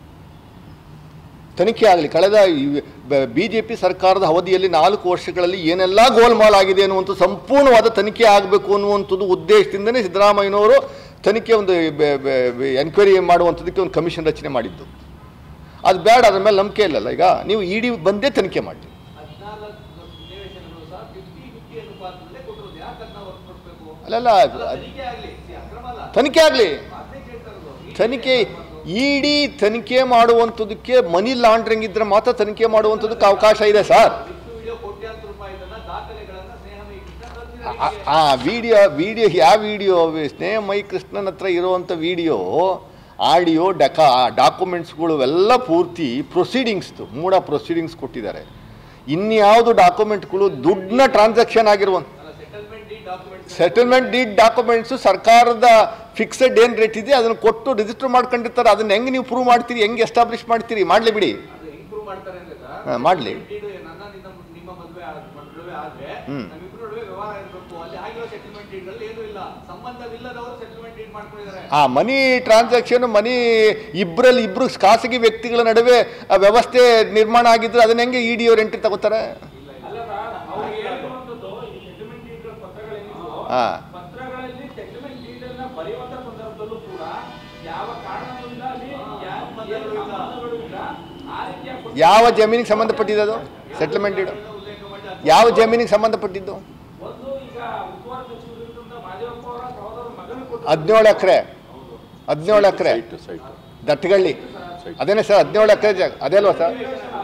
ತನಿಖೆ ಆಗಲಿ ಕಳೆದ ಬಿ ಜೆ ಪಿ ಸರ್ಕಾರದ ಅವಧಿಯಲ್ಲಿ ನಾಲ್ಕು ವರ್ಷಗಳಲ್ಲಿ ಏನೆಲ್ಲ ಗೋಲ್ಮಾಲ್ ಆಗಿದೆ ಅನ್ನುವಂಥ ಸಂಪೂರ್ಣವಾದ ತನಿಖೆ ಆಗಬೇಕು ಅನ್ನುವಂಥದ್ದು ಉದ್ದೇಶದಿಂದನೇ ಸಿದ್ದರಾಮಯ್ಯನವರು ತನಿಖೆ ಒಂದು ಎನ್ಕ್ವೈರಿ ಮಾಡುವಂಥದ್ದಕ್ಕೆ ಒಂದು ಕಮಿಷನ್ ರಚನೆ ಮಾಡಿದ್ದು ಅದು ಬೇಡ ಅದ್ರ ಮೇಲೆ ನಂಬಿಕೆ ಇಲ್ಲಲ್ಲ ಈಗ ನೀವು ಇಡಿ ಬಂದೇ ತನಿಖೆ ಮಾಡಿ ಹದಿನಾಲ್ಕು ನಿವೇಶನಗಳು ಸಹ ಫಿಫ್ಟಿ ಫಿಫ್ಟಿ ಅನುಪಾತದಲ್ಲೇ ಕೊಟ್ಟಿರೋದು ಯಾಕೆ ಅದನ್ನ ಹೊರತುಪಡಿಸ್ಬೇಕು ಅಲ್ಲಲ್ಲ ಅಲ್ಲ, ತನಿಖೆ ಆಗಲಿ ಅಕ್ರಮ ಅಲ್ಲ ತನಿಖೆ ಆಗಲಿ ಅದೇ ಕೇಳ್ತಾ ಇರೋದು ಈ ತನಿಖೆ ಇಡಿ ತನಿಖೆ ಮಾಡುವಂಥದ್ದಕ್ಕೆ ಮನಿ ಲಾಂಡ್ರಿಂಗ್ ಇದ್ರೆ ಮಾತ್ರ ತನಿಖೆ ಮಾಡುವಂಥದ್ದಕ್ಕೆ ಅವಕಾಶ ಇದೆ ಸರ್ ವಿಷ್ಣು ವಿಡಿಯೋ ಕೋಟ್ಯಾಂತರ ರೂಪಾಯಿದನ್ನ ದಾಖಲೆಗಳನ್ನ ಸ್ನೇಹಮಯಿ ಕೃಷ್ಣ ಆ- ಕಳ್ಸಿದ್ದಾರೆ ಆ ವಿಡಿಯೋ ವಿಡಿಯೋ ಯಾವ ವಿಡಿಯೋ ಸ್ನೇಹ ಮೈ ಕೃಷ್ಣನ ಹತ್ರ ಇರುವಂಥ ವಿಡಿಯೋ ಆಡಿಯೋ ಡಕಾ ಡಾಕ್ಯುಮೆಂಟ್ಸ್ಗಳು ಎಲ್ಲ ಪೂರ್ತಿ ಪ್ರೊಸೀಡಿಂಗ್ಸ್ದು ಮೂಡ ಪ್ರೊಸೀಡಿಂಗ್ಸ್ ಕೊಟ್ಟಿದ್ದಾರೆ ಇನ್ಯಾವುದು ಡಾಕ್ಯುಮೆಂಟ್ಗಳು ದುಡ್ಡನ್ನ ಟ್ರಾನ್ಸಾಕ್ಷನ್ ಆಗಿರುವಂಥ ಅಲ್ಲ settlement deed documents settlement deed documents ಸರ್ಕಾರದ ಫಿಕ್ಸೆಡ್ ಏನು ರೇಟ್ ಇದೆ ಅದನ್ನು ಕೊಟ್ಟು ರಿಜಿಸ್ಟರ್ ಮಾಡ್ಕೊಂಡಿರ್ತಾರೆ ಅದನ್ನ ಹೆಂಗೆ ನೀವು ಪ್ರೂವ್ ಮಾಡ್ತೀರಿ ಹೆಂಗೆ ಎಸ್ಟಾಬ್ಲಿಷ್ ಮಾಡ್ತೀರಿ ಮಾಡಲಿ ಬಿಡಿ ಅದು ಇಂಪ್ರೂವ್ ಮಾಡ್ತಾರೆ ಅಂದ್ರೆ ಸರ್ ಹಾ, ಮಾಡ್ಲಿ. ಇದು ನನ್ನ ನಿನ್ನ ನಿಮ್ಮ ಮದುವೆ ಆದ್- ಮದುವೆ ಆದ್ರೆ ಹ್ಮ್. ನಮ್ಮಿಬ್ರು ನಡುವೆ ವ್ಯವಹಾರ ಇರಬೇಕು ಅಲ್ಲಿ ಆಗಿರೋ ಸೆಟಲ್ಮೆಂಟ್ ಡೀಡ್ ಗಳಲ್ಲಿ ಏನು ಇಲ್ಲ ಸಂಬಂಧವಿಲ್ಲದವರು ಸೆಟಲ್ಮೆಂಟ್ ಡೀಡ್ ಮಾಡ್ಕೊಂಡಿದ್ದಾರೆ ಆ ಮನಿ ಟ್ರಾನ್ಸಾಕ್ಷನ್ ಮನಿ ಇಬ್ಬರಲ್ಲಿ ಇಬ್ರು ಖಾಸಗಿ ವ್ಯಕ್ತಿಗಳ ನಡುವೆ ಆ ವ್ಯವಸ್ಥೆ ನಿರ್ಮಾಣ ಆಗಿದ್ರೆ ಅದನ್ನ ಹೆಂಗೆ ಇ ಡಿ ಅವ್ರು ಎಂಟ್ರಿ ತಗೋತಾರೆ ಅಲ್ಲ ಸರ್ ಅವ್ರು ಹೇಳಿರುವಂತದ್ದು ಈ ಸೆಟಲ್ಮೆಂಟ್ ಡೀಡ್ ಪತ್ರಗಳೇನಿದ್ವು ಹಾ. ಪತ್ರಗಳಲ್ಲಿ ಸೆಟಲ್ಮೆಂಟ್ ಡೀಡ್ ಅನ್ನ ಬರೆಯುವಂತ ಸಂದರ್ಭದಲ್ಲೂ ಕೂಡ ಯಾವ ಕಾರಣದಿಂದ ಅಲ್ಲಿ ಯಾ- ಏನು ಸಂಬಂಧಗಳು ಇಲ್ಲ ಆ ರೀತಿಯ ಪತ್ರ- ಯಾವ ಜಮೀನಿಗೆ ಸಂಬಂಧಪಟ್ಟಿದ್ದು ಅದು ಸೆಟಲ್ಮೆಂಟ್ ಡೀಡ್ ಉಲ್ಲೇಖ ಮಾಡಿ ಅದು ಯಾವ ಜಮೀನಿಗೆ ಸಂಬಂಧಪಟ್ಟಿದ್ದು ಒಂದು ಈಗ ಉಸ್ತುವಾರಿ ಸಚಿವರಿದ್ದಂತ ಮಾದೇವಪ್ಪ ಅವರ ಸಹೋದರ ಮಗನ ಕೊಟ್ಟು ಹದಿನೇಳು ಎಕರೆ ಹದಿನೇಳು ಎಕರೆ ದಟ್ಟಗಳ್ಳಿ ಅದೇನೇ ಸರ್ ಹದಿನೇಳು ಎಕರೆ ಜಾಗ ಅದೇ ಅಲ್ವಾ ಸರ್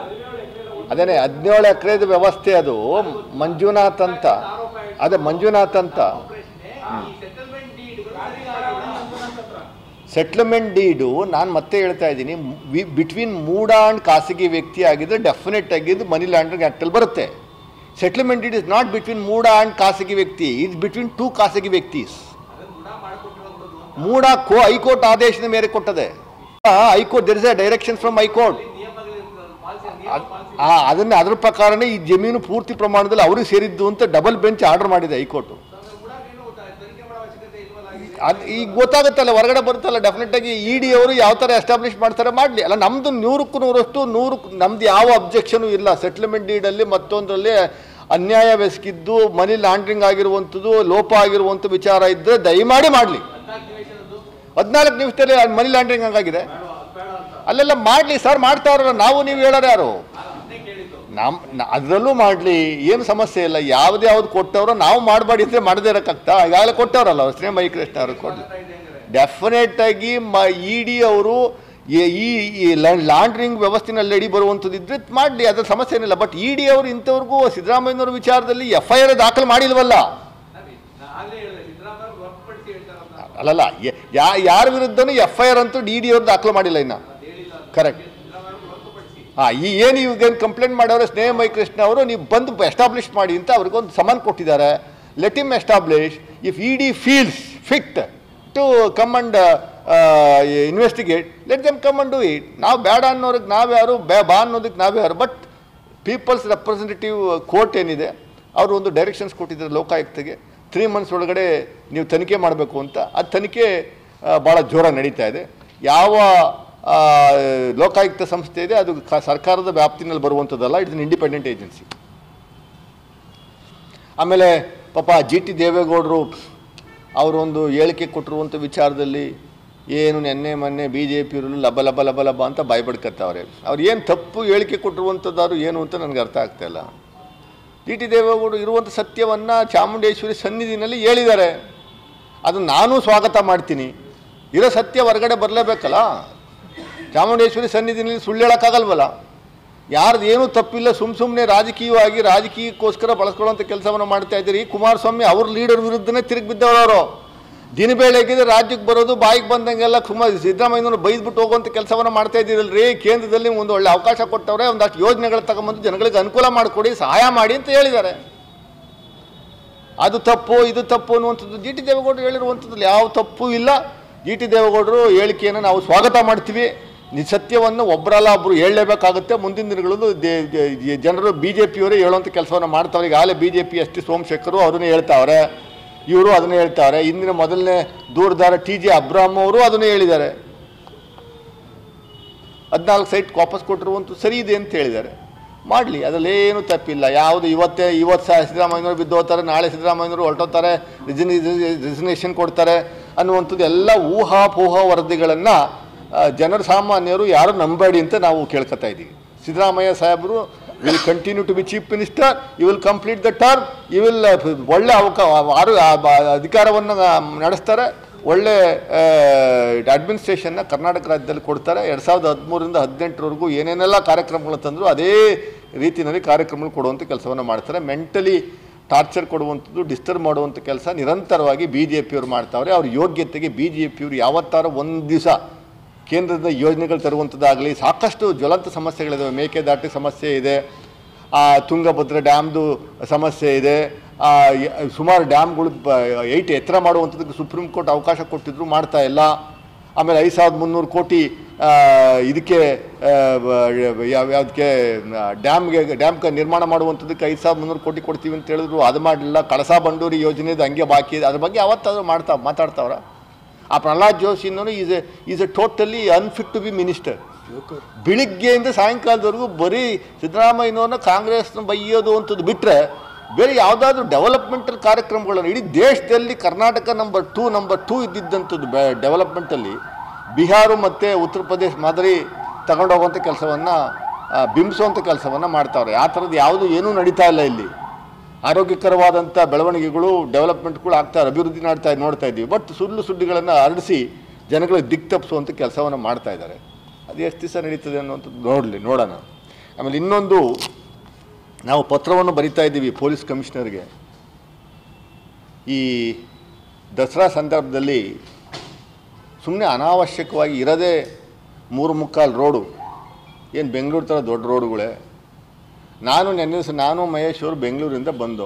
ಅದೇನೇ ಹದಿನೇಳು ಎಕರೆದು ವ್ಯವಸ್ಥೆ ಅದು ಮಂಜುನಾಥ್ ಅಂತ ಅದೇ ಮಂಜುನಾಥ್ ಅಂತ ಪ್ರಶ್ನೆ ಈ ಸೆಟಲ್ಮೆಂಟ್ ಡೀಡ್ಗಳು ಸರಿಯಾಗಿಲ್ಲ ಸೆಟ್ಲ್ಮೆಂಟ್ ಡೀಡು ನಾನು ಮತ್ತೆ ಹೇಳ್ತಾ ಇದ್ದೀನಿ ಬಿಟ್ವೀನ್ ಮೂಡ ಆ್ಯಂಡ್ ಖಾಸಗಿ ವ್ಯಕ್ತಿ ಆಗಿದ್ರೆ ಡೆಫಿನೆಟ್ ಆಗಿದ್ದು ಮನಿ ಲ್ಯಾಂಡ್ರಿಂಗ್ ಆ್ಯಕ್ಟಲ್ಲಿ ಬರುತ್ತೆ settlement deed is not between MUDA and ಖಾಸಗಿ ವ್ಯಕ್ತಿ ಇಸ್ ಬಿಟ್ವೀನ್ ಟೂ ಖಾಸಗಿ ವ್ಯಕ್ತೀಸ್ ಅದನ್ನ ಗುಣ ಮಾಡ್ಕೊಟ್ಟಿರುವಂತದ್ದು ಅಂತ ಮೂಡ ಕೋ ಹೈಕೋರ್ಟ್ ಆದೇಶದ ಮೇರೆ ಕೊಟ್ಟದೆ high court there is a direction from high court ನಿಯಮಗಳಿರ್ತದೆ ಪಾಲಿಸಿ ನಿಯಮ ಪಾಲಿಸಿ ಅದನ್ನ ಅದ್ರ ಪ್ರಕಾರನೇ ಈ ಜಮೀನು ಪೂರ್ತಿ ಪ್ರಮಾಣದಲ್ಲಿ ಅವ್ರಿಗೆ ಸೇರಿದ್ದು ಅಂತ ಡಬಲ್ ಬೆಂಚ್ ಆರ್ಡರ್ ಮಾಡಿದೆ ಹೈಕೋರ್ಟು ಅಂದ್ರೆ ಗುಣ ಏನು ತನಿಖೆ ಮಾಡೋ ಅವಶ್ಯಕತೆ ಇಲ್ವಲ್ಲ ಆಗಿದೆ ಅದು ಈಗ ಗೊತ್ತಾಗುತ್ತಲ್ಲ ಹೊರಗಡೆ ಬರುತ್ತಲ್ಲ ಡೆಫಿನೆಟ್ ಆಗಿ ಇ ಡಿ ಅವರು ಯಾವ ಥರ ಎಸ್ಟಾಬ್ಲಿಷ್ ಮಾಡ್ತಾರೆ ಮಾಡಲಿ ಅಲ್ಲ ನಮ್ಮದು ನೂರಕ್ಕೂ ನೂರಷ್ಟು ನೂರು ನಮ್ದು ಯಾವ ಅಬ್ಜೆಕ್ಷನು ಇಲ್ಲ ಸೆಟ್ಲ್ಮೆಂಟ್ ಡೀಡಲ್ಲಿ ಮತ್ತೊಂದರಲ್ಲಿ ಅನ್ಯಾಯವೆಸಗಿದ್ದು ಮನಿ ಲಾಂಡ್ರಿಂಗ್ ಆಗಿರುವಂಥದ್ದು ಲೋಪ ಆಗಿರುವಂಥ ವಿಚಾರ ಇದ್ದರೆ ದಯಮಾಡಿ ಮಾಡಲಿ ಹದಿನಾಲ್ಕು ನಿವೇಶನದ್ದು ಹದಿನಾಲ್ಕು ನಿಮಿಷದಲ್ಲಿ ಮನಿ ಲಾಂಡ್ರಿಂಗ್ ಹಂಗಾಗಿದೆ ಬೇಡ ಬೇಡ ಅಂತ ಅಲ್ಲೆಲ್ಲ ಮಾಡಲಿ ಸರ್ ಮಾಡ್ತಾರಲ್ಲ ನಾವು ನೀವು ಹೇಳೋರು ಯಾರು ಅದನ್ನೇ ಕೇಳಿದ್ದು ನಮ್ಮ ಅದರಲ್ಲೂ ಮಾಡಲಿ ಏನು ಸಮಸ್ಯೆ ಇಲ್ಲ ಯಾವ್ದು ಯಾವ್ದು ಕೊಟ್ಟವ್ರೋ ನಾವು ಮಾಡಬೇಡಿ ಅಂದರೆ ಮಾಡದೇ ಇರೋಕ್ಕಾಗ್ತಾ ಈಗಾಗಲೇ ಕೊಟ್ಟವ್ರಲ್ಲ ಅವ್ರು ಶ್ರೀ ಮೈಕೃಷ್ಣ ಅವರು ಕೊಡಲಿ ಆಗ್ತಾ ಇದೆ ಅಂದ್ರೆ ಡೆಫಿನೆಟ್ ಆಗಿ ಮ ಇ ಡಿ ಅವರು ಈ ಈ ಲಾಂಡ್ರಿಂಗ್ ವ್ಯವಸ್ಥೆನಲ್ಲಿ ಅಡಿ ಬರುವಂಥದ್ದಿದ್ರೆ ಮಾಡಲಿ ಅದ್ರ ಸಮಸ್ಯೆ ಏನಿಲ್ಲ ಬಟ್ ಇ ಡಿ ಅವರು ಇಂಥವ್ರಿಗೂ ಸಿದ್ದರಾಮಯ್ಯನವ್ರ ವಿಚಾರದಲ್ಲಿ ಎಫ್ ಐ ಆರ್ ದಾಖಲು ಮಾಡಿಲ್ವಲ್ಲ ನಬಿ ನಾ ಆಗಲೇ ಹೇಳಿದೆ ಸಿದ್ದರಾಮಯ್ಯ ಅವ್ರು ಹೊರತುಪಡಿಸಿ ಹೇಳ್ತಾರಲ್ಲ ಅಲ್ಲಲ್ಲ ಯ- ಯಾ ಯಾರ ವಿರುದ್ಧನೂ ಎಫ್ ಐ ಆರ್ ಅಂತೂ ಡಿ ಡಿ ಅವ್ರು ದಾಖಲು ಮಾಡಿಲ್ಲ ಇನ್ನು ಅದು ಹೇಳಿಲ್ಲ ಅಂತ. ಕರೆಕ್ಟ್ ಸಿದ್ದರಾಮಯ್ಯ ಅವ್ರು ಹೊರತುಪಡಿಸಿ ಹಾಂ ಈ ಏನು ಇವಾಗ ಕಂಪ್ಲೇಂಟ್ ಮಾಡೋರು ಸ್ನೇಹ ಮೈ ಕೃಷ್ಣ ಅವರು ನೀವು ಬಂದು ಎಸ್ಟಾಬ್ಲಿಷ್ ಮಾಡಿ ಅಂತ ಅವ್ರಿಗೊಂದು ಸಮನ್ ಕೊಟ್ಟಿದ್ದಾರೆ let him establish if E D feels fit to come and investigate let them come and do it ನಾವು ಬೇಡ ಅನ್ನೋರಿಗೆ ನಾವು ಯಾರು ಬೇ ಬಾ ಅನ್ನೋದಕ್ಕೆ ನಾವು ಯಾರು ಬಟ್ ಪೀಪಲ್ಸ್ ರೆಪ್ರೆಸೆಂಟೇಟಿವ್ ಕೋರ್ಟ್ ಏನಿದೆ ಅವರು ಒಂದು ಡೈರೆಕ್ಷನ್ಸ್ ಕೊಟ್ಟಿದ್ದಾರೆ ಲೋಕಾಯುಕ್ತಗೆ ತ್ರೀ ಮಂತ್ಸ್ ಒಳಗಡೆ ನೀವು ತನಿಖೆ ಮಾಡಬೇಕು ಅಂತ ಅದು ತನಿಖೆ ಭಾಳ ಜೋರ ನಡೀತಾ ಇದೆ ಯಾವ ಆ, ಲೋಕಾಯುಕ್ತ ಸಂಸ್ಥೆ ಇದೆ ಅದು ಕ- ಸರ್ಕಾರದ ವ್ಯಾಪ್ತಿನಲ್ಲಿ ಬರುವಂಥದ್ದಲ್ಲ ಇಟ್ಸ್ ಇಂಡಿಪೆಂಡೆಂಟ್ ಏಜೆನ್ಸಿ ಆಮೇಲೆ ಪಾಪ ಜಿ ಟಿ ದೇವೇಗೌಡರು ಅವರೊಂದು ಹೇಳಿಕೆ ಕೊಟ್ಟಿರುವಂಥ ವಿಚಾರದಲ್ಲಿ ಏನು ನೆನ್ನೆ ಮೊನ್ನೆ ಬಿ ಜೆ ಪಿಯವರು ಲಬ ಲಬ ಲಬ ಲಬ ಅಂತ ಬಾಯ್ಬಡ್ಕತ್ತವ್ರೆ ಅವ್ರು ಏನು ತಪ್ಪು ಹೇಳಿಕೆ ಕೊಟ್ಟಿರುವಂಥದ್ದಾದ್ರು ಏನು ಅಂತ ನನಗೆ ಅರ್ಥ ಆಗ್ತಾ ಇಲ್ಲ ಜಿ ಟಿ ದೇವೇಗೌಡರು ಇರುವಂಥ ಸತ್ಯವನ್ನು ಚಾಮುಂಡೇಶ್ವರಿ ಸನ್ನಿಧಿನಲ್ಲಿ ಹೇಳಿದ್ದಾರೆ ಅದನ್ನು ನಾನು ಸ್ವಾಗತ ಮಾಡ್ತೀನಿ ಇರೋ ಸತ್ಯ ಹೊರಗಡೆ ಬರಲೇಬೇಕಲ್ಲ ಚಾಮುಂಡೇಶ್ವರಿ ಸನ್ನಿಧಿನಲ್ಲಿ ಸುಳ್ಳು ಹೇಳೋಕ್ಕಾಗಲ್ವಲ್ಲ ಯಾರ್ದು ಏನೂ ತಪ್ಪಿಲ್ಲ ಸುಮ್ಮ ಸುಮ್ಮನೆ ರಾಜಕೀಯವಾಗಿ ರಾಜಕೀಯಕ್ಕೋಸ್ಕರ ಬಳಸ್ಕೊಳ್ಳೋಂಥ ಕೆಲಸವನ್ನು ಮಾಡ್ತಾ ಇದ್ದೀರಿ ಕುಮಾರಸ್ವಾಮಿ ಅವ್ರ ಲೀಡರ್ ವಿರುದ್ಧನೇ ತಿರುಗಿ ಬಿದ್ದವರು ದಿನ ಬೆಳಗ್ಗೆ ರಾಜ್ಯಕ್ಕೆ ಬರೋದು ಬಾಯಿಗೆ ಬಂದಂಗೆಲ್ಲ ಕುಮಾರ್ ಸಿದ್ದರಾಮಯ್ಯನವರು ಬೈದ್ಬಿಟ್ಟು ಹೋಗುವಂಥ ಕೆಲಸವನ್ನು ಮಾಡ್ತಾ ಇದ್ದೀರಲ್ರಿ ಕೇಂದ್ರದಲ್ಲಿ ಒಂದು ಒಳ್ಳೆ ಅವಕಾಶ ಕೊಟ್ಟವ್ರೆ ಒಂದಷ್ಟು ಯೋಜನೆಗಳು ತಗೊಂಬಂದು ಜನಗಳಿಗೆ ಅನುಕೂಲ ಮಾಡಿಕೊಡಿ ಸಹಾಯ ಮಾಡಿ ಅಂತ ಹೇಳಿದ್ದಾರೆ ಅದು ತಪ್ಪು ಇದು ತಪ್ಪು ಅನ್ನುವಂಥದ್ದು ಜಿ ಟಿ ದೇವೇಗೌಡರು ಹೇಳಿರುವಂಥದ್ದು ಯಾವ ತಪ್ಪು ಇಲ್ಲ ಜಿ ಟಿ ದೇವೇಗೌಡರು ಹೇಳಿಕೆಯನ್ನು ನಾವು ಸ್ವಾಗತ ಮಾಡ್ತೀವಿ ನಿ ಸತ್ಯವನ್ನು ಒಬ್ಬರಲ್ಲ ಒಬ್ಬರು ಹೇಳಲೇಬೇಕಾಗುತ್ತೆ ಮುಂದಿನ ದಿನಗಳಲ್ಲೂ ದೇ- ದೇ- ಜನರು ಬಿ ಜೆ ಪಿಯವರೇ ಹೇಳುವಂಥ ಕೆಲಸವನ್ನು ಮಾಡ್ತಾವ್ರೆ ಈಗಾಗಲೇ B J P S T Somashekhar ಅದನ್ನೇ ಹೇಳ್ತಾವ್ರೆ ಇವರು ಅದನ್ನೇ ಹೇಳ್ತಾವ್ರೆ ಇಂದಿನ ಮೊದಲನೇ ದೂರದಾರ ಟಿ ಜೆ ಅಬ್ರಾಮ್ ಅವರು ಅದನ್ನೇ ಹೇಳಿದ್ದಾರೆ ಹದಿನಾಲ್ಕು ಸೈಟ್ ವಾಪಸ್ ಕೊಟ್ಟಿರುವಂಥ ಸರಿ ಇದೆ ಅಂತ ಹೇಳಿದ್ದಾರೆ ಮಾಡಲಿ ಅದರಲ್ಲೇನು ತಪ್ಪಿಲ್ಲ ಯಾವುದು ಇವತ್ತೇ ಇವತ್ತು ಸಹ ಸಿದ್ದರಾಮಯ್ಯನವರು ಬಿದ್ದು ಹೋಗ್ತಾರೆ ನಾಳೆ ಸಿದ್ದರಾಮಯ್ಯನವರು ಹೊರಟೋಗ್ತಾರೆ ರಿಸಿನಿ ರಿಸಿಗ್ನೇಷನ್ ಕೊಡ್ತಾರೆ ಅನ್ನುವಂಥದ್ದು ಎಲ್ಲ ಊಹಾಪೋಹ ವರದಿಗಳನ್ನು ಜನರು ಸಾಮಾನ್ಯರು ಯಾರು ನಂಬೇಡಿ ಅಂತ ನಾವು ಕೇಳ್ಕೊತಾ ಇದ್ದೀವಿ ಸಿದ್ದರಾಮಯ್ಯ ಸಾಹೇಬರು will continue to be chief minister you will complete the term you will ಒಳ್ಳೆ ಅವಕ ಆರು ಅಧಿಕಾರವನ್ನು ನಡೆಸ್ತಾರೆ ಒಳ್ಳೆ ಅಡ್ಮಿನಿಸ್ಟ್ರೇಷನ್ನ ಕರ್ನಾಟಕ ರಾಜ್ಯದಲ್ಲಿ ಕೊಡ್ತಾರೆ ಎರಡು ಸಾವಿರದ ಹದಿಮೂರರಿಂದ ಹದಿನೆಂಟರವರೆಗೂ ಏನೇನೆಲ್ಲ ಕಾರ್ಯಕ್ರಮಗಳು ತಂದರೂ ಅದೇ ರೀತಿಯಲ್ಲಿ ಕಾರ್ಯಕ್ರಮಗಳು ಕೊಡುವಂಥ ಕೆಲಸವನ್ನು ಮಾಡ್ತಾರೆ ಮೆಂಟಲಿ ಟಾರ್ಚರ್ ಕೊಡುವಂಥದ್ದು ಡಿಸ್ಟರ್ಬ್ ಮಾಡುವಂಥ ಕೆಲಸ ನಿರಂತರವಾಗಿ ಬಿ ಜೆ ಪಿಯವರು ಮಾಡ್ತಾವ್ರೆ ಅವ್ರ ಯೋಗ್ಯತೆಗೆ ಬಿ ಜೆ ಪಿಯವರು ಯಾವತ್ತಾರ ಒಂದು ದಿವಸ ಕೇಂದ್ರದ ಯೋಜನೆಗಳು ತರುವಂಥದ್ದಾಗಲಿ ಸಾಕಷ್ಟು ಜ್ವಲಂತ ಸಮಸ್ಯೆಗಳಿದ್ದಾವೆ ಮೇಕೆದಾಟು ಸಮಸ್ಯೆ ಇದೆ ಆ, ತುಂಗಭದ್ರಾ ಡ್ಯಾಮ್ದು ಸಮಸ್ಯೆ ಇದೆ ಆ, ಯ- ಸುಮಾರು ಡ್ಯಾಮ್ಗಳು ಏಯ್ಟ್ ಎತ್ತರ ಮಾಡುವಂಥದ್ದಕ್ಕೆ ಸುಪ್ರೀಂ ಕೋರ್ಟ್ ಅವಕಾಶ ಕೊಟ್ಟಿದ್ರು ಮಾಡ್ತಾ ಇಲ್ಲ ಆಮೇಲೆ ಐದು ಸಾವಿರದ ಮುನ್ನೂರು ಕೋಟಿ ಆ, ಇದಕ್ಕೆ ಆ, ಬ- ಯಾವ ಯಾವುದಕ್ಕೆ ಡ್ಯಾಮ್ಗೆ ಡ್ಯಾಮ್ ಕ ನಿರ್ಮಾಣ ಮಾಡುವಂಥದ್ದಕ್ಕೆ ಐದು ಸಾವಿರದ ಮುನ್ನೂರು ಕೋಟಿ ಕೊಡ್ತೀವಿ ಅಂತ ಹೇಳಿದ್ರು ಅದು ಮಾಡಲಿಲ್ಲ ಕಳಸಾ ಬಂಡೂರಿ ಯೋಜನೆದು ಹಂಗೆ ಬಾಕಿ ಇದೆ ಅದ್ರ ಬಗ್ಗೆ ಯಾವತ್ತಾದ್ರೂ ಮಾಡ್ತಾ ಮಾತಾಡ್ತಾವ್ರ ಆ ಪ್ರಹ್ಲಾದ್ ಜೋಶಿನವರು is a is a totally unfit to be minister ಬೆಳಿಗ್ಗೆಯಿಂದ ಸಾಯಂಕಾಲದವರೆಗೂ ಬರೀ ಸಿದ್ದರಾಮಯ್ಯನವ್ರನ್ನ ಕಾಂಗ್ರೆಸ್ನ ಬೈಯೋದು ಅಂಥದ್ದು ಬಿಟ್ಟರೆ ಬೇರೆ ಯಾವುದಾದ್ರೂ ಡೆವಲಪ್ಮೆಂಟಲ್ ಕಾರ್ಯಕ್ರಮಗಳನ್ನು ಇಡೀ ದೇಶದಲ್ಲಿ Karnataka number two number two ಇದ್ದಿದ್ದಂಥದ್ದು ಬೆ ಡೆವಲಪ್ಮೆಂಟಲ್ಲಿ ಬಿಹಾರ ಮತ್ತು ಉತ್ತರ ಪ್ರದೇಶ ಮಾದರಿ ತಗೊಂಡೋಗುವಂಥ ಕೆಲಸವನ್ನು ಬಿಂಬಿಸುವಂಥ ಕೆಲಸವನ್ನು ಮಾಡ್ತಾವ್ರೆ ಆ ಥರದ್ದು ಯಾವುದು ಏನೂ ನಡೀತಾ ಇಲ್ಲ ಇಲ್ಲಿ ಆರೋಗ್ಯಕರವಾದಂಥ ಬೆಳವಣಿಗೆಗಳು ಡೆವಲಪ್ಮೆಂಟ್ಗಳು ಆಗ್ತಾ ಅಭಿವೃದ್ಧಿ ಮಾಡ್ತಾ ನೋಡ್ತಾ ಇದ್ದೀವಿ ಬಟ್ ಸುಳ್ಳು ಸುದ್ದಿಗಳನ್ನು ಹರಡಿಸಿ ಜನಗಳಿಗೆ ದಿಕ್ ತಪ್ಪಿಸುವಂಥ ಕೆಲಸವನ್ನು ಮಾಡ್ತಾ ಇದ್ದಾರೆ ಅದು ಎಷ್ಟು ದಿವಸ ನಡೀತದೆ ಅನ್ನುವಂಥದ್ದು ನೋಡಲಿ ನೋಡೋಣ ಆಮೇಲೆ ಇನ್ನೊಂದು ನಾವು ಪತ್ರವನ್ನು ಬರಿತಾ ಇದ್ದೀವಿ ಪೊಲೀಸ್ ಕಮಿಷನರ್ಗೆ ಈ ದಸರಾ ಸಂದರ್ಭದಲ್ಲಿ ಸುಮ್ಮನೆ ಅನಾವಶ್ಯಕವಾಗಿ ಇರದೇ ಮೂರು ಮುಕ್ಕಾಲು ರೋಡು ಏನು ಬೆಂಗಳೂರು ಥರ ದೊಡ್ಡ ರೋಡುಗಳೇ ನಾನು ನೆನ್ನೆ ದಿವಸ ನಾನು ಮಹೇಶ್ ಅವರು ಬೆಂಗಳೂರಿಂದ ಬಂದು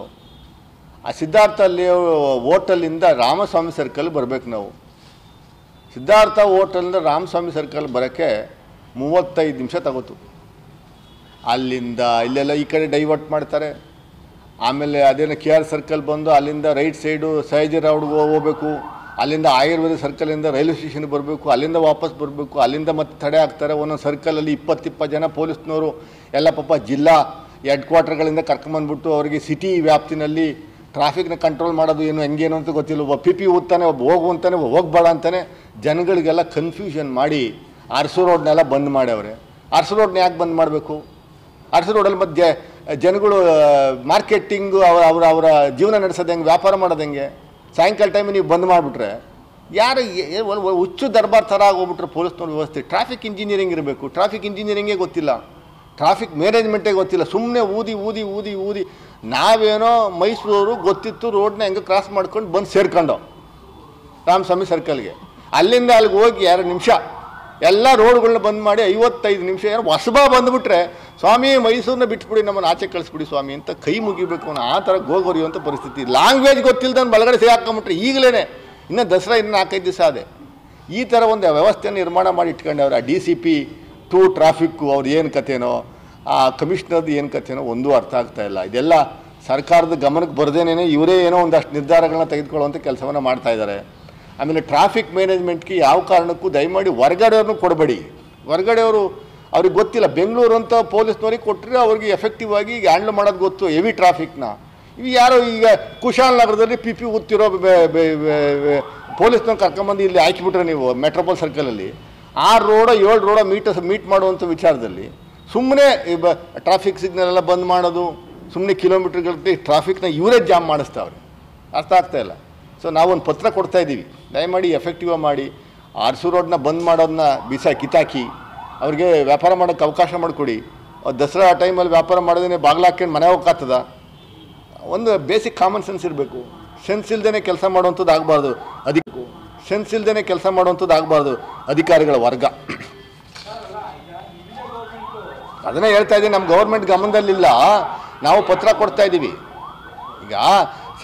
ಆ ಸಿದ್ಧಾರ್ಥ ಅಲ್ಲಿ ಹೋಟೆಲಿಂದ ರಾಮಸ್ವಾಮಿ ಸರ್ಕಲ್ ಬರಬೇಕು ನಾವು ಸಿದ್ಧಾರ್ಥ ಹೋಟೆಲಿಂದ ರಾಮಸ್ವಾಮಿ ಸರ್ಕಲ್ ಬರೋಕ್ಕೆ ಮೂವತ್ತೈದು ನಿಮಿಷ ತಗೋತು ಅಲ್ಲಿಂದ ಇಲ್ಲೆಲ್ಲ ಈ ಕಡೆ ಡೈವರ್ಟ್ ಮಾಡ್ತಾರೆ ಆಮೇಲೆ ಅದೇನೋ ಕೆ ಆರ್ ಸರ್ಕಲ್ ಬಂದು ಅಲ್ಲಿಂದ ರೈಟ್ ಸೈಡು ಸಹಜ ರೌಡ್ಗೆ ಹೋಗ್ಬೇಕು ಅಲ್ಲಿಂದ ಆಯುರ್ವೇದ ಸರ್ಕಲಿಂದ ರೈಲ್ವೆ ಸ್ಟೇಷನ್ಗೆ ಬರಬೇಕು ಅಲ್ಲಿಂದ ವಾಪಸ್ ಬರಬೇಕು ಅಲ್ಲಿಂದ ಮತ್ತೆ ತಡೆ ಹಾಕ್ತಾರೆ ಒಂದೊಂದು ಸರ್ಕಲಲ್ಲಿ ಇಪ್ಪತ್ತಿಪ್ಪತ್ತು ಜನ ಪೊಲೀಸ್ನವರು ಎಲ್ಲ ಪಾಪ ಜಿಲ್ಲಾ ಹೆಡ್ ಕ್ವಾರ್ಟರ್ಗಳಿಂದ ಕರ್ಕೊಂಬಂದ್ಬಿಟ್ಟು ಅವರಿಗೆ ಸಿಟಿ ವ್ಯಾಪ್ತಿನಲ್ಲಿ ಟ್ರಾಫಿಕ್ನ ಕಂಟ್ರೋಲ್ ಮಾಡೋದು ಏನು ಹೆಂಗೇನು ಅಂತ ಗೊತ್ತಿಲ್ಲ ಒಬ್ಬ ಪಿ ಪಿ ಓದ್ತಾನೆ ಒಬ್ಬ ಹೋಗು ಅಂತಾನೆ ಒಬ್ಬ ಹೋಗ್ಬೇಡ ಅಂತಾನೆ ಜನಗಳಿಗೆಲ್ಲ ಕನ್ಫ್ಯೂಷನ್ ಮಾಡಿ ಅರಸು ರೋಡ್ನೆಲ್ಲ ಬಂದ್ ಮಾಡ್ಯವ್ರೆ ಅರಸು ರೋಡ್ನ ಯಾಕೆ ಬಂದ್ ಮಾಡಬೇಕು ಅರಸು ರೋಡಲ್ಲಿ ಮಧ್ಯೆ ಜನಗಳು ಮಾರ್ಕೆಟಿಂಗು ಅವರ ಅವರ ಅವರ ಜೀವನ ನಡೆಸೋದು ಹೆಂಗೆ ವ್ಯಾಪಾರ ಮಾಡೋದು ಹೆಂಗೆ ಸಾಯಂಕಾಲ ಟೈಮಿಗೆ ನೀವು ಬಂದ್ ಮಾಡಿಬಿಟ್ರೆ ಯಾರು ಎ- ಎ- ಒ- ಒ- ಹುಚ್ಚು ದರ್ಬಾರ್ ಥರ ಆಗೋಗ್ಬಿಟ್ರೆ ಪೊಲೀಸ್ನವ್ರ ವ್ಯವಸ್ಥೆ ಟ್ರಾಫಿಕ್ ಇಂಜಿನಿಯರಿಂಗ್ ಇರಬೇಕು ಟ್ರಾಫಿಕ್ ಇಂಜಿನಿಯರಿಂಗೇ ಗೊತ್ತಿಲ್ಲ ಟ್ರಾಫಿಕ್ ಮ್ಯಾನೇಜ್ಮೆಂಟೇ ಗೊತ್ತಿಲ್ಲ ಸುಮ್ಮನೆ ಊದಿ ಊದಿ ಊದಿ ಊದಿ ನಾವೇನೋ ಮೈಸೂರು ಗೊತ್ತಿತ್ತು ರೋಡ್ನ ಹೆಂಗೆ ಕ್ರಾಸ್ ಮಾಡ್ಕೊಂಡು ಬಂದು ಸೇರ್ಕೊಂಡು ರಾಮಸ್ವಾಮಿ ಸರ್ಕಲ್ಗೆ ಅಲ್ಲಿಂದ ಅಲ್ಲಿಗೆ ಹೋಗಿ ಎರಡು ನಿಮಿಷ ಎಲ್ಲ ರೋಡ್ಗಳನ್ನ ಬಂದ್ ಮಾಡಿ ಐವತ್ತೈದು ನಿಮಿಷ ಏನೋ ಹೊಸಬಾ ಬಂದುಬಿಟ್ರೆ ಸ್ವಾಮಿ ಮೈಸೂರನ್ನ ಬಿಟ್ಬಿಡಿ ನಮ್ಮನ್ನು ಆಚೆ ಕಳಿಸ್ಬಿಡಿ ಸ್ವಾಮಿ ಅಂತ ಕೈ ಮುಗಿಬೇಕು ಅನ್ನೋ ಆ ಥರ ಗೋಗೊರಿಯುವಂಥ ಪರಿಸ್ಥಿತಿ ಲ್ಯಾಂಗ್ವೇಜ್ ಗೊತ್ತಿಲ್ದನ್ನು ಬಲಗಡೆ ಸೇ ಹಾಕೊಂಬಿಟ್ರೆ ಈಗಲೇ ಇನ್ನು ದಸರಾ ಇನ್ನು ನಾಲ್ಕೈದು ದಿವಸ ಅದೇ ಈ ಥರ ಒಂದು ವ್ಯವಸ್ಥೆಯನ್ನು ನಿರ್ಮಾಣ ಮಾಡಿ ಇಟ್ಕೊಂಡವ್ರೆ ಆ D C P to traffic ಅವ್ರು ಏನು ಕಥೆನೋ ಆ ಕಮಿಷನರ್ದು ಏನು ಕಥೆನೋ ಒಂದೂ ಅರ್ಥ ಆಗ್ತಾ ಇಲ್ಲ ಇದೆಲ್ಲ ಸರ್ಕಾರದ ಗಮನಕ್ಕೆ ಬರ್ದೇನೆ ಇವರೇ ಏನೋ ಒಂದಷ್ಟು ನಿರ್ಧಾರಗಳನ್ನ ತೆಗೆದುಕೊಳ್ಳುವಂಥ ಕೆಲಸವನ್ನು ಮಾಡ್ತಾ ಇದ್ದಾರೆ ಆಮೇಲೆ ಟ್ರಾಫಿಕ್ ಮ್ಯಾನೇಜ್ಮೆಂಟ್ಗೆ ಯಾವ ಕಾರಣಕ್ಕೂ ದಯಮಾಡಿ ಹೊರಗಡೆಯವ್ರನ್ನೂ ಕೊಡಬೇಡಿ ಹೊರಗಡೆಯವರು ಅವ್ರಿಗೆ ಗೊತ್ತಿಲ್ಲ ಬೆಂಗಳೂರು ಅಂತ ಪೊಲೀಸ್ನವ್ರಿಗೆ ಕೊಟ್ಟರೆ ಅವ್ರಿಗೆ ಎಫೆಕ್ಟಿವ್ ಆಗಿ ಈಗ ಹ್ಯಾಂಡ್ಲ್ ಮಾಡೋದು ಗೊತ್ತು ಹೆವಿ ಟ್ರಾಫಿಕ್ನ ಇವು ಯಾರೋ ಈಗ ಕುಶಾಲ್ ನಗರದಲ್ಲಿ ಪಿ ಪಿ ಉತ್ತಿರೋ ಪೊಲೀಸ್ನವ್ರು ಕರ್ಕೊಂಬಂದು ಇಲ್ಲಿ ಹಾಕಿಬಿಟ್ರೆ ನೀವು ಮೆಟ್ರೋಪಾಲ್ ಸರ್ಕಲಲ್ಲಿ ಆರು ರೋಡ ಏಳು ರೋಡ ಮೀಟ್ ಮೀಟ್ ಮಾಡುವಂಥ ವಿಚಾರದಲ್ಲಿ ಸುಮ್ಮನೆ ಟ್ರಾಫಿಕ್ ಸಿಗ್ನಲ್ ಎಲ್ಲ ಬಂದ್ ಮಾಡೋದು ಸುಮ್ಮನೆ ಕಿಲೋಮೀಟರ್ಗಟ್ಟಲೆ ಟ್ರಾಫಿಕ್ನ ಇವರೇ ಜಾಮ್ ಮಾಡಿಸ್ತಾವ್ರೆ ಅರ್ಥ ಆಗ್ತಾ ಇಲ್ಲ ಸೊ ನಾವೊಂದು ಪತ್ರ ಕೊಡ್ತಾ ಇದ್ದೀವಿ ದಯಮಾಡಿ ಎಫೆಕ್ಟಿವ್ ಮಾಡಿ ಆರ್ಸು ರೋಡ್ನ ಬಂದ್ ಮಾಡೋದನ್ನ ಬಿಸ ಕಿತ್ತಾಕಿ ಅವ್ರಿಗೆ ವ್ಯಾಪಾರ ಮಾಡೋಕ್ಕೆ ಅವಕಾಶ ಮಾಡಿಕೊಡಿ ಅವ್ರು ದಸರಾ ಟೈಮಲ್ಲಿ ವ್ಯಾಪಾರ ಮಾಡೋದೇ ಬಾಗ್ಲು ಹಾಕ್ಕೊಂಡು ಮನೆ ಹೋಗಕ್ಕಾಗ್ತದ ಒಂದು ಬೇಸಿಕ್ ಕಾಮನ್ ಸೆನ್ಸ್ ಇರಬೇಕು ಸೆನ್ಸ್ ಇಲ್ದೇ ಕೆಲಸ ಮಾಡುವಂಥದ್ದು ಆಗಬಾರ್ದು ಅಧಿಕ ಸೆನ್ಸ್ ಇಲ್ದೇ ಕೆಲಸ ಮಾಡುವಂಥದ್ದು ಆಗಬಾರ್ದು ಅಧಿಕಾರಿಗಳ ವರ್ಗ ಅದನ್ನೇ ಹೇಳ್ತಾ ಇದ್ದೀನಿ ನಮ್ಮ ಗೌರ್ಮೆಂಟ್ ಗಮನದಲ್ಲಿಲ್ಲ ನಾವು ಪತ್ರ ಕೊಡ್ತಾ ಇದ್ದೀವಿ ಈಗ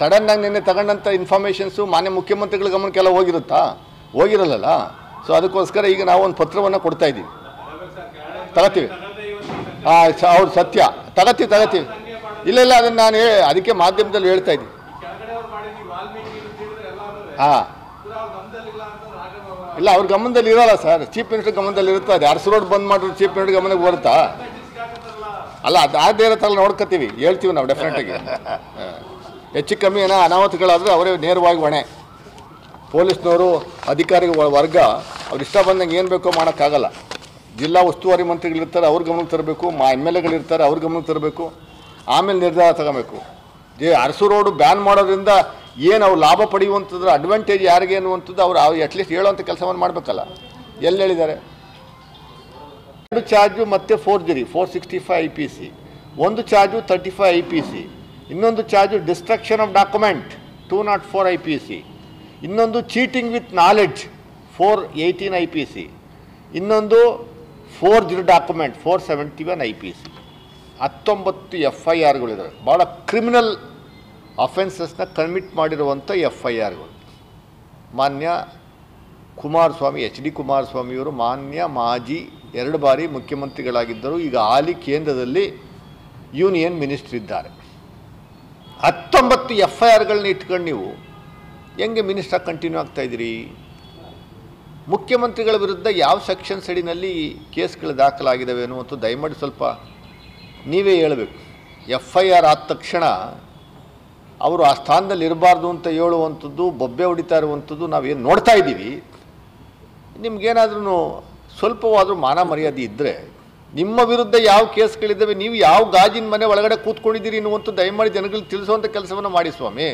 ಸಡನ್ನಾಗಿ ನಿನ್ನೆ ತಗೊಂಡಂಥ ಇನ್ಫಾರ್ಮೇಷನ್ಸು ಮಾನ್ಯ ಮುಖ್ಯಮಂತ್ರಿಗಳ ಗಮನಕ್ಕೆಲ್ಲ ಹೋಗಿರುತ್ತಾ ಹೋಗಿರಲ್ಲಲ್ಲ ಸೊ ಅದಕ್ಕೋಸ್ಕರ ಈಗ ನಾವು ಒಂದು ಪತ್ರವನ್ನು ಕೊಡ್ತಾ ಇದ್ದೀವಿ ತಗತ್ತೀವಿ ಹಾಂ ಅವ್ರು ಸತ್ಯ ತಗತ್ತೀವಿ ತಗತ್ತೀವಿ ಇಲ್ಲ ಇಲ್ಲ ಅದನ್ನು ನಾನು ಹೇಳಿ ಅದಕ್ಕೆ ಮಾಧ್ಯಮದಲ್ಲಿ ಹೇಳ್ತಾ ಇದ್ದೀನಿ ಕೆಳಗಡೆ ಅವ್ರು ಮಾಡಿದ್ವಿ ವಾಲ್ಮೀಕಿ ಅಂತ ಹೇಳಿದ್ರೆ ಎಲ್ಲಾನು ಹಾಂ ಪೂರಾ ಅವ್ರ ಗಮನದಲ್ಲಿಲ್ಲ ಅಂತ ರಾಘವ ಇಲ್ಲ ಅವ್ರ ಗಮನದಲ್ಲಿ ಇರೋಲ್ಲ ಸರ್ ಚೀಫ್ ಮಿನಿಸ್ಟರ್ ಗಮನದಲ್ಲಿ ಇರ್ತದೆ ಅರಸು ರೋಡ್ ಬಂದ್ ಮಾಡಿದ್ರು ಚೀಫ್ ಮಿನಿಸ್ಟರ್ ಗಮನಕ್ಕೆ ಬರುತ್ತಾ ಅಲ್ಲ ಅದು ಅದೇ ಇರತ್ತಲ್ಲ ನೋಡ್ಕೊತೀವಿ ಹೇಳ್ತೀವಿ ನಾವು ಡೆಫಿನೆಟಾಗಿ ಹೆಚ್ಚು ಕಮ್ಮಿ ಏನೋ ಅನಾಹುತಗಳಾದರೆ ಅವರೇ ನೇರವಾಗಿ ಹೊಣೆ ಪೊಲೀಸ್ನವರು ಅಧಿಕಾರಿಗಳ ವರ್ಗ ಅವ್ರು ಇಷ್ಟ ಬಂದಂಗೆ ಏನು ಬೇಕೋ ಮಾಡೋಕ್ಕಾಗಲ್ಲ ಜಿಲ್ಲಾ ಉಸ್ತುವಾರಿ ಮಂತ್ರಿಗಳಿರ್ತಾರೆ ಅವ್ರ ಗಮನಕ್ಕೆ ತರಬೇಕು ಮಾ ಎಮ್ ಎಲ್ ಎಗಳಿರ್ತಾರೆ ಅವ್ರ ಗಮನಕ್ಕೆ ತರಬೇಕು ಆಮೇಲೆ ನಿರ್ಧಾರ ತಗೋಬೇಕು ಜೆ ಅರಸು ರೋಡು ಬ್ಯಾನ್ ಮಾಡೋದ್ರಿಂದ ಏನು ಅವ್ರು ಲಾಭ ಪಡೆಯುವಂಥದ್ರ ಅಡ್ವಾಂಟೇಜ್ ಯಾರಿಗೆ ಅನ್ನುವಂಥದ್ದು ಅವ್ರು ಅವ್ರು ಅಟ್ಲೀಸ್ಟ್ ಹೇಳೋವಂಥ ಕೆಲಸವನ್ನು ಮಾಡಬೇಕಲ್ಲ ಎಲ್ಲಿ ಹೇಳಿದ್ದಾರೆ ಎರಡು ಚಾರ್ಜು ಮತ್ತು forgery four sixty five I P C ಒಂದು charge thirty five I P C ಇನ್ನೊಂದು charge destruction of document two not four I P C ಇನ್ನೊಂದು cheating with knowledge four eighteen I P C ಇನ್ನೊಂದು forged document four seventy one I P C ಹತ್ತೊಂಬತ್ತು F I ಆರ್ಗಳಿದ್ದಾವೆ ಭಾಳ criminal ಅಫೆನ್ಸಸ್ನ commit ಮಾಡಿರುವಂಥ F I ಆರ್ಗಳು ಮಾನ್ಯ Kumaraswamy H D ಕುಮಾರಸ್ವಾಮಿಯವರು ಮಾನ್ಯ ಮಾಜಿ ಎರಡು ಬಾರಿ ಮುಖ್ಯಮಂತ್ರಿಗಳಾಗಿದ್ದರು ಈಗ ಹಾಲಿ ಕೇಂದ್ರದಲ್ಲಿ ಯೂನಿಯನ್ ಮಿನಿಸ್ಟರ್ ಇದ್ದಾರೆ ಹತ್ತೊಂಬತ್ತು ಎಫ್ ಐ ಆರ್ಗಳನ್ನ ಇಟ್ಕೊಂಡು ನೀವು ಹೆಂಗೆ ಮಿನಿಸ್ಟರ್ ಕಂಟಿನ್ಯೂ ಆಗ್ತಾ ಇದ್ದೀರಿ ಮುಖ್ಯಮಂತ್ರಿಗಳ ವಿರುದ್ಧ ಯಾವ ಸೆಕ್ಷನ್ಸ್ ಅಡಿನಲ್ಲಿ ಕೇಸ್ಗಳು ದಾಖಲಾಗಿದ್ದಾವೆ ಅನ್ನುವಂಥ ದಯಮಾಡಿ ಸ್ವಲ್ಪ ನೀವೇ ಹೇಳಬೇಕು ಎಫ್ ಐ ಆರ್ ಆದ ತಕ್ಷಣ ಅವರು ಆ ಸ್ಥಾನದಲ್ಲಿ ಇರಬಾರ್ದು ಅಂತ ಹೇಳುವಂಥದ್ದು ಬೊಬ್ಬೆ ಹೊಡಿತಾ ಇರುವಂಥದ್ದು ನಾವೇನು ನೋಡ್ತಾ ಇದ್ದೀವಿ ನಿಮ್ಗೇನಾದ್ರೂ ಸ್ವಲ್ಪವಾದರೂ ಮಾನ ಮರ್ಯಾದೆ ಇದ್ದರೆ ನಿಮ್ಮ ವಿರುದ್ಧ ಯಾವ ಕೇಸ್ಗಳಿದ್ದಾವೆ ನೀವು ಯಾವ ಗಾಜಿನ ಮನೆ ಒಳಗಡೆ ಕೂತ್ಕೊಂಡಿದ್ದೀರಿ ಅನ್ನುವಂಥ ದಯಮಾಡಿ ಜನಗಳಿಗೆ ತಿಳಿಸುವಂಥ ಕೆಲಸವನ್ನು ಮಾಡಿ ಸ್ವಾಮಿ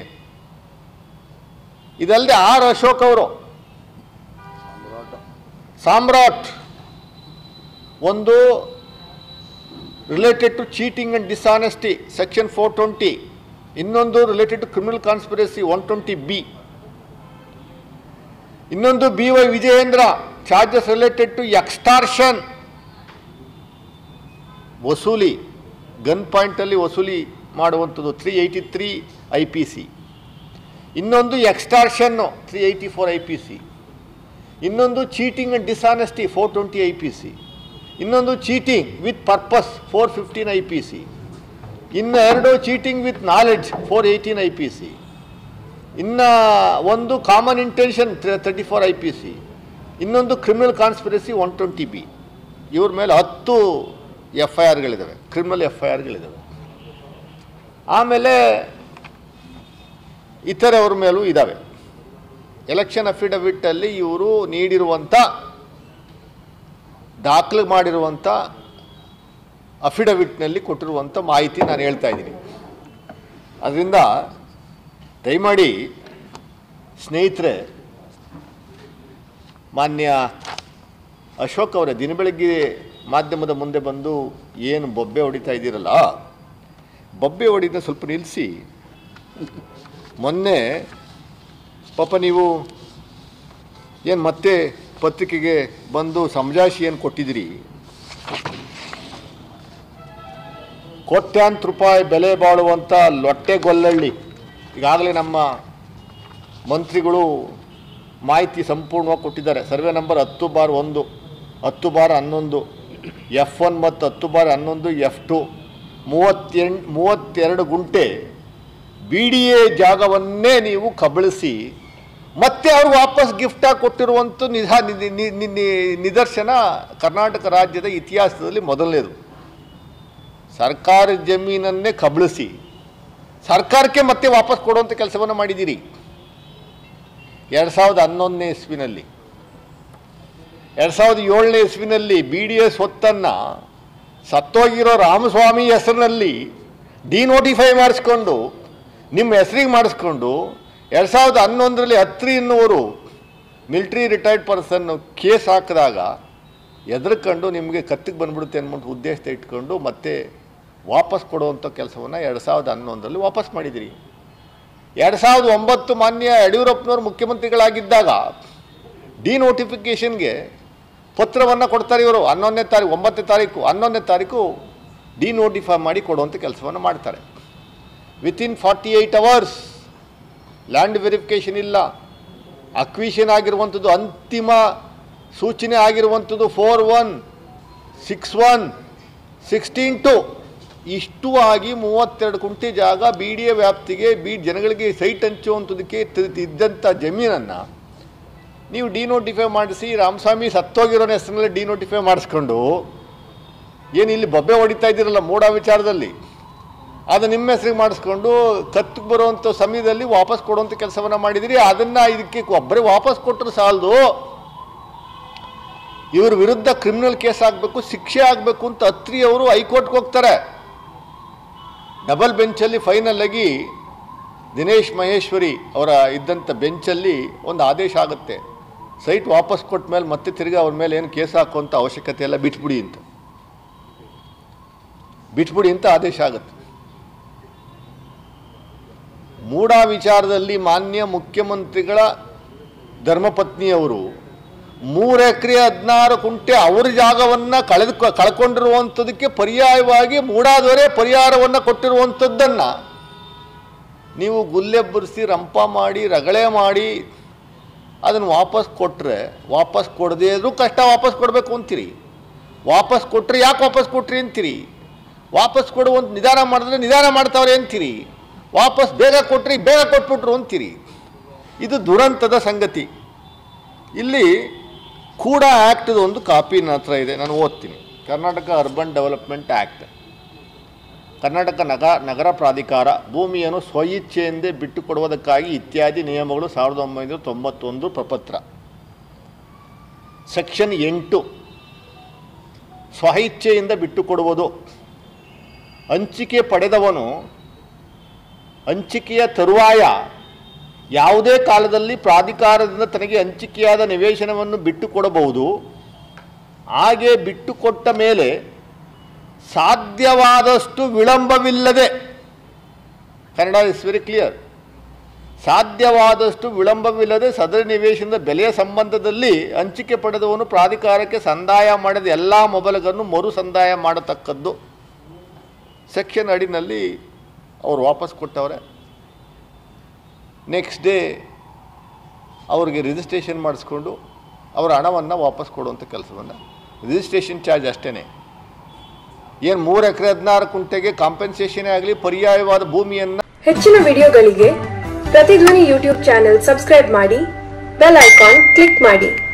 ಇದಲ್ಲದೆ ಆರ್ ಅಶೋಕ್ ಅವರು ಸಾಮ್ರಾಟ್ ಒಂದು related to cheating and dishonesty section four twenty ಇನ್ನೊಂದು related to criminal conspiracy one twenty B ಇನ್ನೊಂದು B Y Vijayendra charges related to extortion ವಸೂಲಿ ಗನ್ ಪಾಯಿಂಟಲ್ಲಿ ವಸೂಲಿ ಮಾಡುವಂಥದ್ದು three eighty three I P C ಇನ್ನೊಂದು ಎಕ್ಸ್ಟಾರ್ಷನ್ನು three eighty four I P C ಇನ್ನೊಂದು cheating and dishonesty four twenty I P C ಇನ್ನೊಂದು cheating with purpose four fifteen I P C ಇನ್ನು ಎರಡು cheating with knowledge four eighteen I P C ಇನ್ನು ಒಂದು common intention thirty four I P C ಇನ್ನೊಂದು criminal conspiracy one twenty B ಇವ್ರ ಮೇಲೆ ಹತ್ತು F I ಆರ್ಗಳಿದ್ದಾವೆ ಕ್ರಿಮಿನಲ್ ಎಫ್ ಐ ಆರ್ಗಳಿದ್ದಾವೆ ಆಮೇಲೆ ಇತರವ್ರ ಮೇಲೂ ಇದ್ದಾವೆ ಎಲೆಕ್ಷನ್ ಅಫಿಡವಿಟ್ಟಲ್ಲಿ ಇವರು ನೀಡಿರುವಂಥ ದಾಖಲೆ ಮಾಡಿರುವಂಥ ಅಫಿಡವಿಟ್ನಲ್ಲಿ ಕೊಟ್ಟಿರುವಂಥ ಮಾಹಿತಿ ನಾನು ಹೇಳ್ತಾ ಇದ್ದೀನಿ ಅದರಿಂದ ದಯಮಾಡಿ ಸ್ನೇಹಿತರೆ ಮಾನ್ಯ ಅಶೋಕ್ ಅವರ ದಿನಬೆಳಗ್ಗೆ ಮಾಧ್ಯಮದ ಮುಂದೆ ಬಂದು ಏನು ಬೊಬ್ಬೆ ಹೊಡಿತಾ ಇದ್ದೀರಲ್ಲ ಬೊಬ್ಬೆ ಹೊಡಿದ ಸ್ವಲ್ಪ ನಿಲ್ಲಿಸಿ ಮೊನ್ನೆ ಪಾಪ ನೀವು ಏನು ಮತ್ತೆ ಪತ್ರಿಕೆಗೆ ಬಂದು ಸಮಜಾಯಿಷಿ ಏನು ಕೊಟ್ಟಿದ್ದೀರಿ ಕೋಟ್ಯಾಂತರ ರೂಪಾಯಿ ಬೆಲೆ ಬಾಳುವಂಥ ಲೊಟ್ಟೆಗೊಲ್ಲಳ್ಳಿ ಈಗಾಗಲೇ ನಮ್ಮ ಮಂತ್ರಿಗಳು ಮಾಹಿತಿ ಸಂಪೂರ್ಣವಾಗಿ ಕೊಟ್ಟಿದ್ದಾರೆ ಸರ್ವೆ ನಂಬರ್ ಹತ್ತು ಬಾರ್ ಒಂದು ಹತ್ತು ಬಾರ್ ಹನ್ನೊಂದು ಎಫ್ ಒನ್ ಮತ್ತು ಹತ್ತು ಬಾರ್ ಹನ್ನೊಂದು ಎಫ್ ಟು ಮೂವತ್ತೆಂಟು ಮೂವತ್ತೆರಡು ಗುಂಟೆ ಬಿ ಡಿ ಎ ಜಾಗವನ್ನೇ ನೀವು ಕಬಳಿಸಿ ಮತ್ತೆ ಅವ್ರು ವಾಪಸ್ ಗಿಫ್ಟಾಗಿ ಕೊಟ್ಟಿರುವಂಥ ನಿಧಾ ನಿ- ನಿ- ನಿ- ನಿ- ನಿದರ್ಶನ ಕರ್ನಾಟಕ ರಾಜ್ಯದ ಇತಿಹಾಸದಲ್ಲಿ ಮೊದಲನೇದು ಸರ್ಕಾರಿ ಜಮೀನನ್ನೇ ಕಬಳಿಸಿ ಸರ್ಕಾರಕ್ಕೆ ಮತ್ತೆ ವಾಪಸ್ ಕೊಡುವಂಥ ಕೆಲಸವನ್ನು ಮಾಡಿದ್ದೀರಿ ಎರಡು ಸಾವಿರದ ಹನ್ನೊಂದನೇ ಇಸ್ವಿನಲ್ಲಿ ಎರಡು ಸಾವಿರದ ಏಳನೇ ಇಸ್ವಿನಲ್ಲಿ ಬಿ ಡಿ ಎಸ್ ಹೊತ್ತನ್ನು ಸತ್ತೋಗಿರೋ ರಾಮಸ್ವಾಮಿ ಹೆಸರಿನಲ್ಲಿ ಡಿನೋಟಿಫೈ ಮಾಡಿಸ್ಕೊಂಡು ನಿಮ್ಮ ಹೆಸರಿಗೆ ಮಾಡಿಸ್ಕೊಂಡು ಎರಡು ಸಾವಿರದ ಹನ್ನೊಂದರಲ್ಲಿ ಹತ್ರಿ ಎನ್ನುವರು ಮಿಲಿಟ್ರಿ ರಿಟೈರ್ಡ್ ಪರ್ಸನ್ ಕೇಸ್ ಹಾಕಿದಾಗ ಎದ್ರಕೊಂಡು ನಿಮಗೆ ಕತ್ತಿಗೆ ಬಂದ್ಬಿಡುತ್ತೆ ಅನ್ನೋ ಉದ್ದೇಶ ಇಟ್ಕೊಂಡು ಮತ್ತೆ ವಾಪಸ್ ಕೊಡುವಂಥ ಕೆಲಸವನ್ನು ಎರಡು ಸಾವಿರದ ಹನ್ನೊಂದರಲ್ಲಿ ವಾಪಸ್ ಮಾಡಿದಿರಿ ಎರಡು ಸಾವಿರದ ಒಂಬತ್ತು ಮಾನ್ಯ ಯಡಿಯೂರಪ್ಪನವರು ಮುಖ್ಯಮಂತ್ರಿಗಳಾಗಿದ್ದಾಗ ಡಿನೋಟಿಫಿಕೇಷನ್ಗೆ ಪತ್ರವನ್ನು ಕೊಡ್ತಾರೆ ಇವರು ಹನ್ನೊಂದನೇ ತಾರೀಕು ಒಂಬತ್ತನೇ ತಾರೀಕು ಹನ್ನೊಂದನೇ ತಾರೀಕು ಡಿನೋಟಿಫೈ ಮಾಡಿ ಕೊಡುವಂಥ ಕೆಲಸವನ್ನು ಮಾಡ್ತಾರೆ within forty eight hours land verification ಇಲ್ಲ ಅಕ್ವಿಷನ್ ಆಗಿರುವಂಥದ್ದು ಅಂತಿಮ ಸೂಚನೆ ಆಗಿರುವಂಥದ್ದು four one six one sixteen two ಇಷ್ಟು ಆಗಿ ಮೂವತ್ತೆರಡು ಕುಂಟೆ ಜಾಗ ಬಿ ಡಿ ಎ ವ್ಯಾಪ್ತಿಗೆ ಬಿ ಜನಗಳಿಗೆ ಸೈಟ್ ಹಂಚುವಂಥದ್ದಕ್ಕೆ ತ- ಇದ್ದಂಥ ಜಮೀನನ್ನು ನೀವು ಡಿನೋಟಿಫೈ ಮಾಡಿಸಿ ರಾಮಸ್ವಾಮಿ ಸತ್ತೋಗಿರೋನ ಹೆಸರಿನಲ್ಲಿ ಡಿನೋಟಿಫೈ ಮಾಡಿಸ್ಕೊಂಡು ಏನು ಇಲ್ಲಿ ಬೊಬ್ಬೆ ಹೊಡಿತಾ ಇದ್ದೀರಲ್ಲ ಮೂಡ ವಿಚಾರದಲ್ಲಿ ಅದು ನಿಮ್ಮ ಹೆಸರಿಗೆ ಮಾಡಿಸ್ಕೊಂಡು ಕತ್ತಿಗೆ ಬರುವಂಥ ಸಮಯದಲ್ಲಿ ವಾಪಸ್ ಕೊಡುವಂಥ ಕೆಲಸವನ್ನು ಮಾಡಿದಿರಿ ಅದನ್ನು ಇದಕ್ಕೆ ಒಬ್ಬರೇ ವಾಪಸ್ ಕೊಟ್ಟರು ಸಾಲದು ಇವ್ರ ವಿರುದ್ಧ ಕ್ರಿಮಿನಲ್ ಕೇಸ್ ಆಗಬೇಕು ಶಿಕ್ಷೆ ಆಗಬೇಕು ಅಂತ ಅತ್ರಿ ಅವರು ಹೈಕೋರ್ಟ್ಗೆ ಹೋಗ್ತಾರೆ ಡಬಲ್ ಬೆಂಚಲ್ಲಿ ಫೈನಲ್ ಆಗಿ ದಿನೇಶ್ ಮಹೇಶ್ವರಿ ಅವರ ಇದ್ದಂಥ ಬೆಂಚಲ್ಲಿ ಒಂದು ಆದೇಶ ಆಗುತ್ತೆ ಸೈಟ್ ವಾಪಸ್ ಕೊಟ್ಟ ಮೇಲೆ ಮತ್ತೆ ತಿರ್ಗಿ ಅವ್ರ ಮೇಲೆ ಏನು ಕೇಸ್ ಹಾಕುವಂಥ ಅವಶ್ಯಕತೆ ಎಲ್ಲ ಬಿಟ್ಬಿಡಿ ಅಂತ ಬಿಟ್ಬಿಡಿ ಅಂತ ಆದೇಶ ಆಗುತ್ತೆ ಮೂಡ ವಿಚಾರದಲ್ಲಿ ಮಾನ್ಯ ಮುಖ್ಯಮಂತ್ರಿಗಳ ಧರ್ಮಪತ್ನಿಯವರು ಮೂರು ಎಕರೆ ಹದಿನಾರು ಕುಂಟೆ ಅವ್ರ ಜಾಗವನ್ನು ಕಳೆದು ಕಳ್ಕೊಂಡಿರುವಂಥದ್ದಕ್ಕೆ ಪರ್ಯಾಯವಾಗಿ ಮೂಡಾದವರೇ ಪರಿಹಾರವನ್ನು ಕೊಟ್ಟಿರುವಂಥದ್ದನ್ನು ನೀವು ಗುಲ್ಲೆಬ್ಬರಿಸಿ ರಂಪ ಮಾಡಿ ರಗಳೆ ಮಾಡಿ ಅದನ್ನು ವಾಪಸ್ ಕೊಟ್ಟರೆ ವಾಪಸ್ ಕೊಡದೇ ಇದ್ರೂ ಕಷ್ಟ ವಾಪಸ್ ಕೊಡಬೇಕು ಅಂತೀರಿ ವಾಪಸ್ ಕೊಟ್ಟರೆ ಯಾಕೆ ವಾಪಸ್ ಕೊಟ್ರಿ ಅಂತೀರಿ ವಾಪಸ್ ಕೊಡುವಂತ ನಿಧಾನ ಮಾಡಿದ್ರೆ ನಿಧಾನ ಮಾಡ್ತಾವ್ರೆ ಅಂತೀರಿ ವಾಪಸ್ ಬೇಗ ಕೊಟ್ರಿ ಬೇಗ ಕೊಟ್ಬಿಟ್ರು ಅಂತೀರಿ ಇದು ದುರಂತದ ಸಂಗತಿ ಇಲ್ಲಿ ಕೂಡ ಆ್ಯಕ್ಟ್ದು ಒಂದು ಕಾಪಿ ನನ್ನ ಹತ್ರ ಇದೆ ನಾನು ಓದ್ತೀನಿ Karnataka urban development act Karnataka ನಗ ನಗರ ಪ್ರಾಧಿಕಾರ ಭೂಮಿಯನ್ನು ಸ್ವಇಚ್ಛೆಯಿಂದೇ ಬಿಟ್ಟುಕೊಡುವುದಕ್ಕಾಗಿ ಇತ್ಯಾದಿ ನಿಯಮಗಳು ಸಾವಿರದ ಒಂಬೈನೂರ ತೊಂಬತ್ತೊಂದು ಪ್ರಪತ್ರ ಸೆಕ್ಷನ್ ಎಂಟು ಸ್ವಇಚ್ಛೆಯಿಂದ ಬಿಟ್ಟುಕೊಡುವುದು ಹಂಚಿಕೆ ಪಡೆದವನು ಹಂಚಿಕೆಯ ತರುವಾಯ ಯಾವುದೇ ಕಾಲದಲ್ಲಿ ಪ್ರಾಧಿಕಾರದಿಂದ ತನಗೆ ಹಂಚಿಕೆಯಾದ ನಿವೇಶನವನ್ನು ಬಿಟ್ಟುಕೊಡಬಹುದು ಹಾಗೆ ಬಿಟ್ಟುಕೊಟ್ಟ ಮೇಲೆ ಸಾಧ್ಯವಾದಷ್ಟು ವಿಳಂಬವಿಲ್ಲದೆ ಕನ್ನಡ ಇಸ್ ವೆರಿ ಕ್ಲಿಯರ್ ಸಾಧ್ಯವಾದಷ್ಟು ವಿಳಂಬವಿಲ್ಲದೆ ಸದರಿ ನಿವೇಶನದ ಬೆಲೆಯ ಸಂಬಂಧದಲ್ಲಿ ಹಂಚಿಕೆ ಪಡೆದವನು ಪ್ರಾಧಿಕಾರಕ್ಕೆ ಸಂದಾಯ ಮಾಡಿದ ಎಲ್ಲ ಮೊಬೈಲ್ಗಳನ್ನು ಮರು ಸಂದಾಯ ಮಾಡತಕ್ಕದ್ದು ಸೆಕ್ಷನ್ ಅಡಿನಲ್ಲಿ ಅವರು ವಾಪಸ್ ಕೊಟ್ಟವ್ರೆ ನೆಕ್ಸ್ಟ್ ಡೇ ಅವ್ರಿಗೆ ರಿಜಿಸ್ಟ್ರೇಷನ್ ಮಾಡಿಸ್ಕೊಂಡು ಅವರ ಹಣವನ್ನು ವಾಪಸ್ ಕೊಡುವಂಥ ಕೆಲಸವನ್ನು ರಿಜಿಸ್ಟ್ರೇಷನ್ ಚಾರ್ಜ್ ಅಷ್ಟೇ ಏನು ಮೂರು ಎಕರೆ ಹದಿನಾರು ಕುಂಟೆಗೆ ಕಾಂಪೆನ್ಸೇಷನೇ ಆಗಲಿ ಪರ್ಯಾಯವಾದ ಭೂಮಿಯನ್ನು ಹೆಚ್ಚಿನ ವಿಡಿಯೋಗಳಿಗೆ ಪ್ರತಿಧ್ವನಿ ಯೂಟ್ಯೂಬ್ ಚಾನೆಲ್ ಸಬ್ಸ್ಕ್ರೈಬ್ ಮಾಡಿ ಬೆಲ್ ಐಕಾನ್ ಕ್ಲಿಕ್ ಮಾಡಿ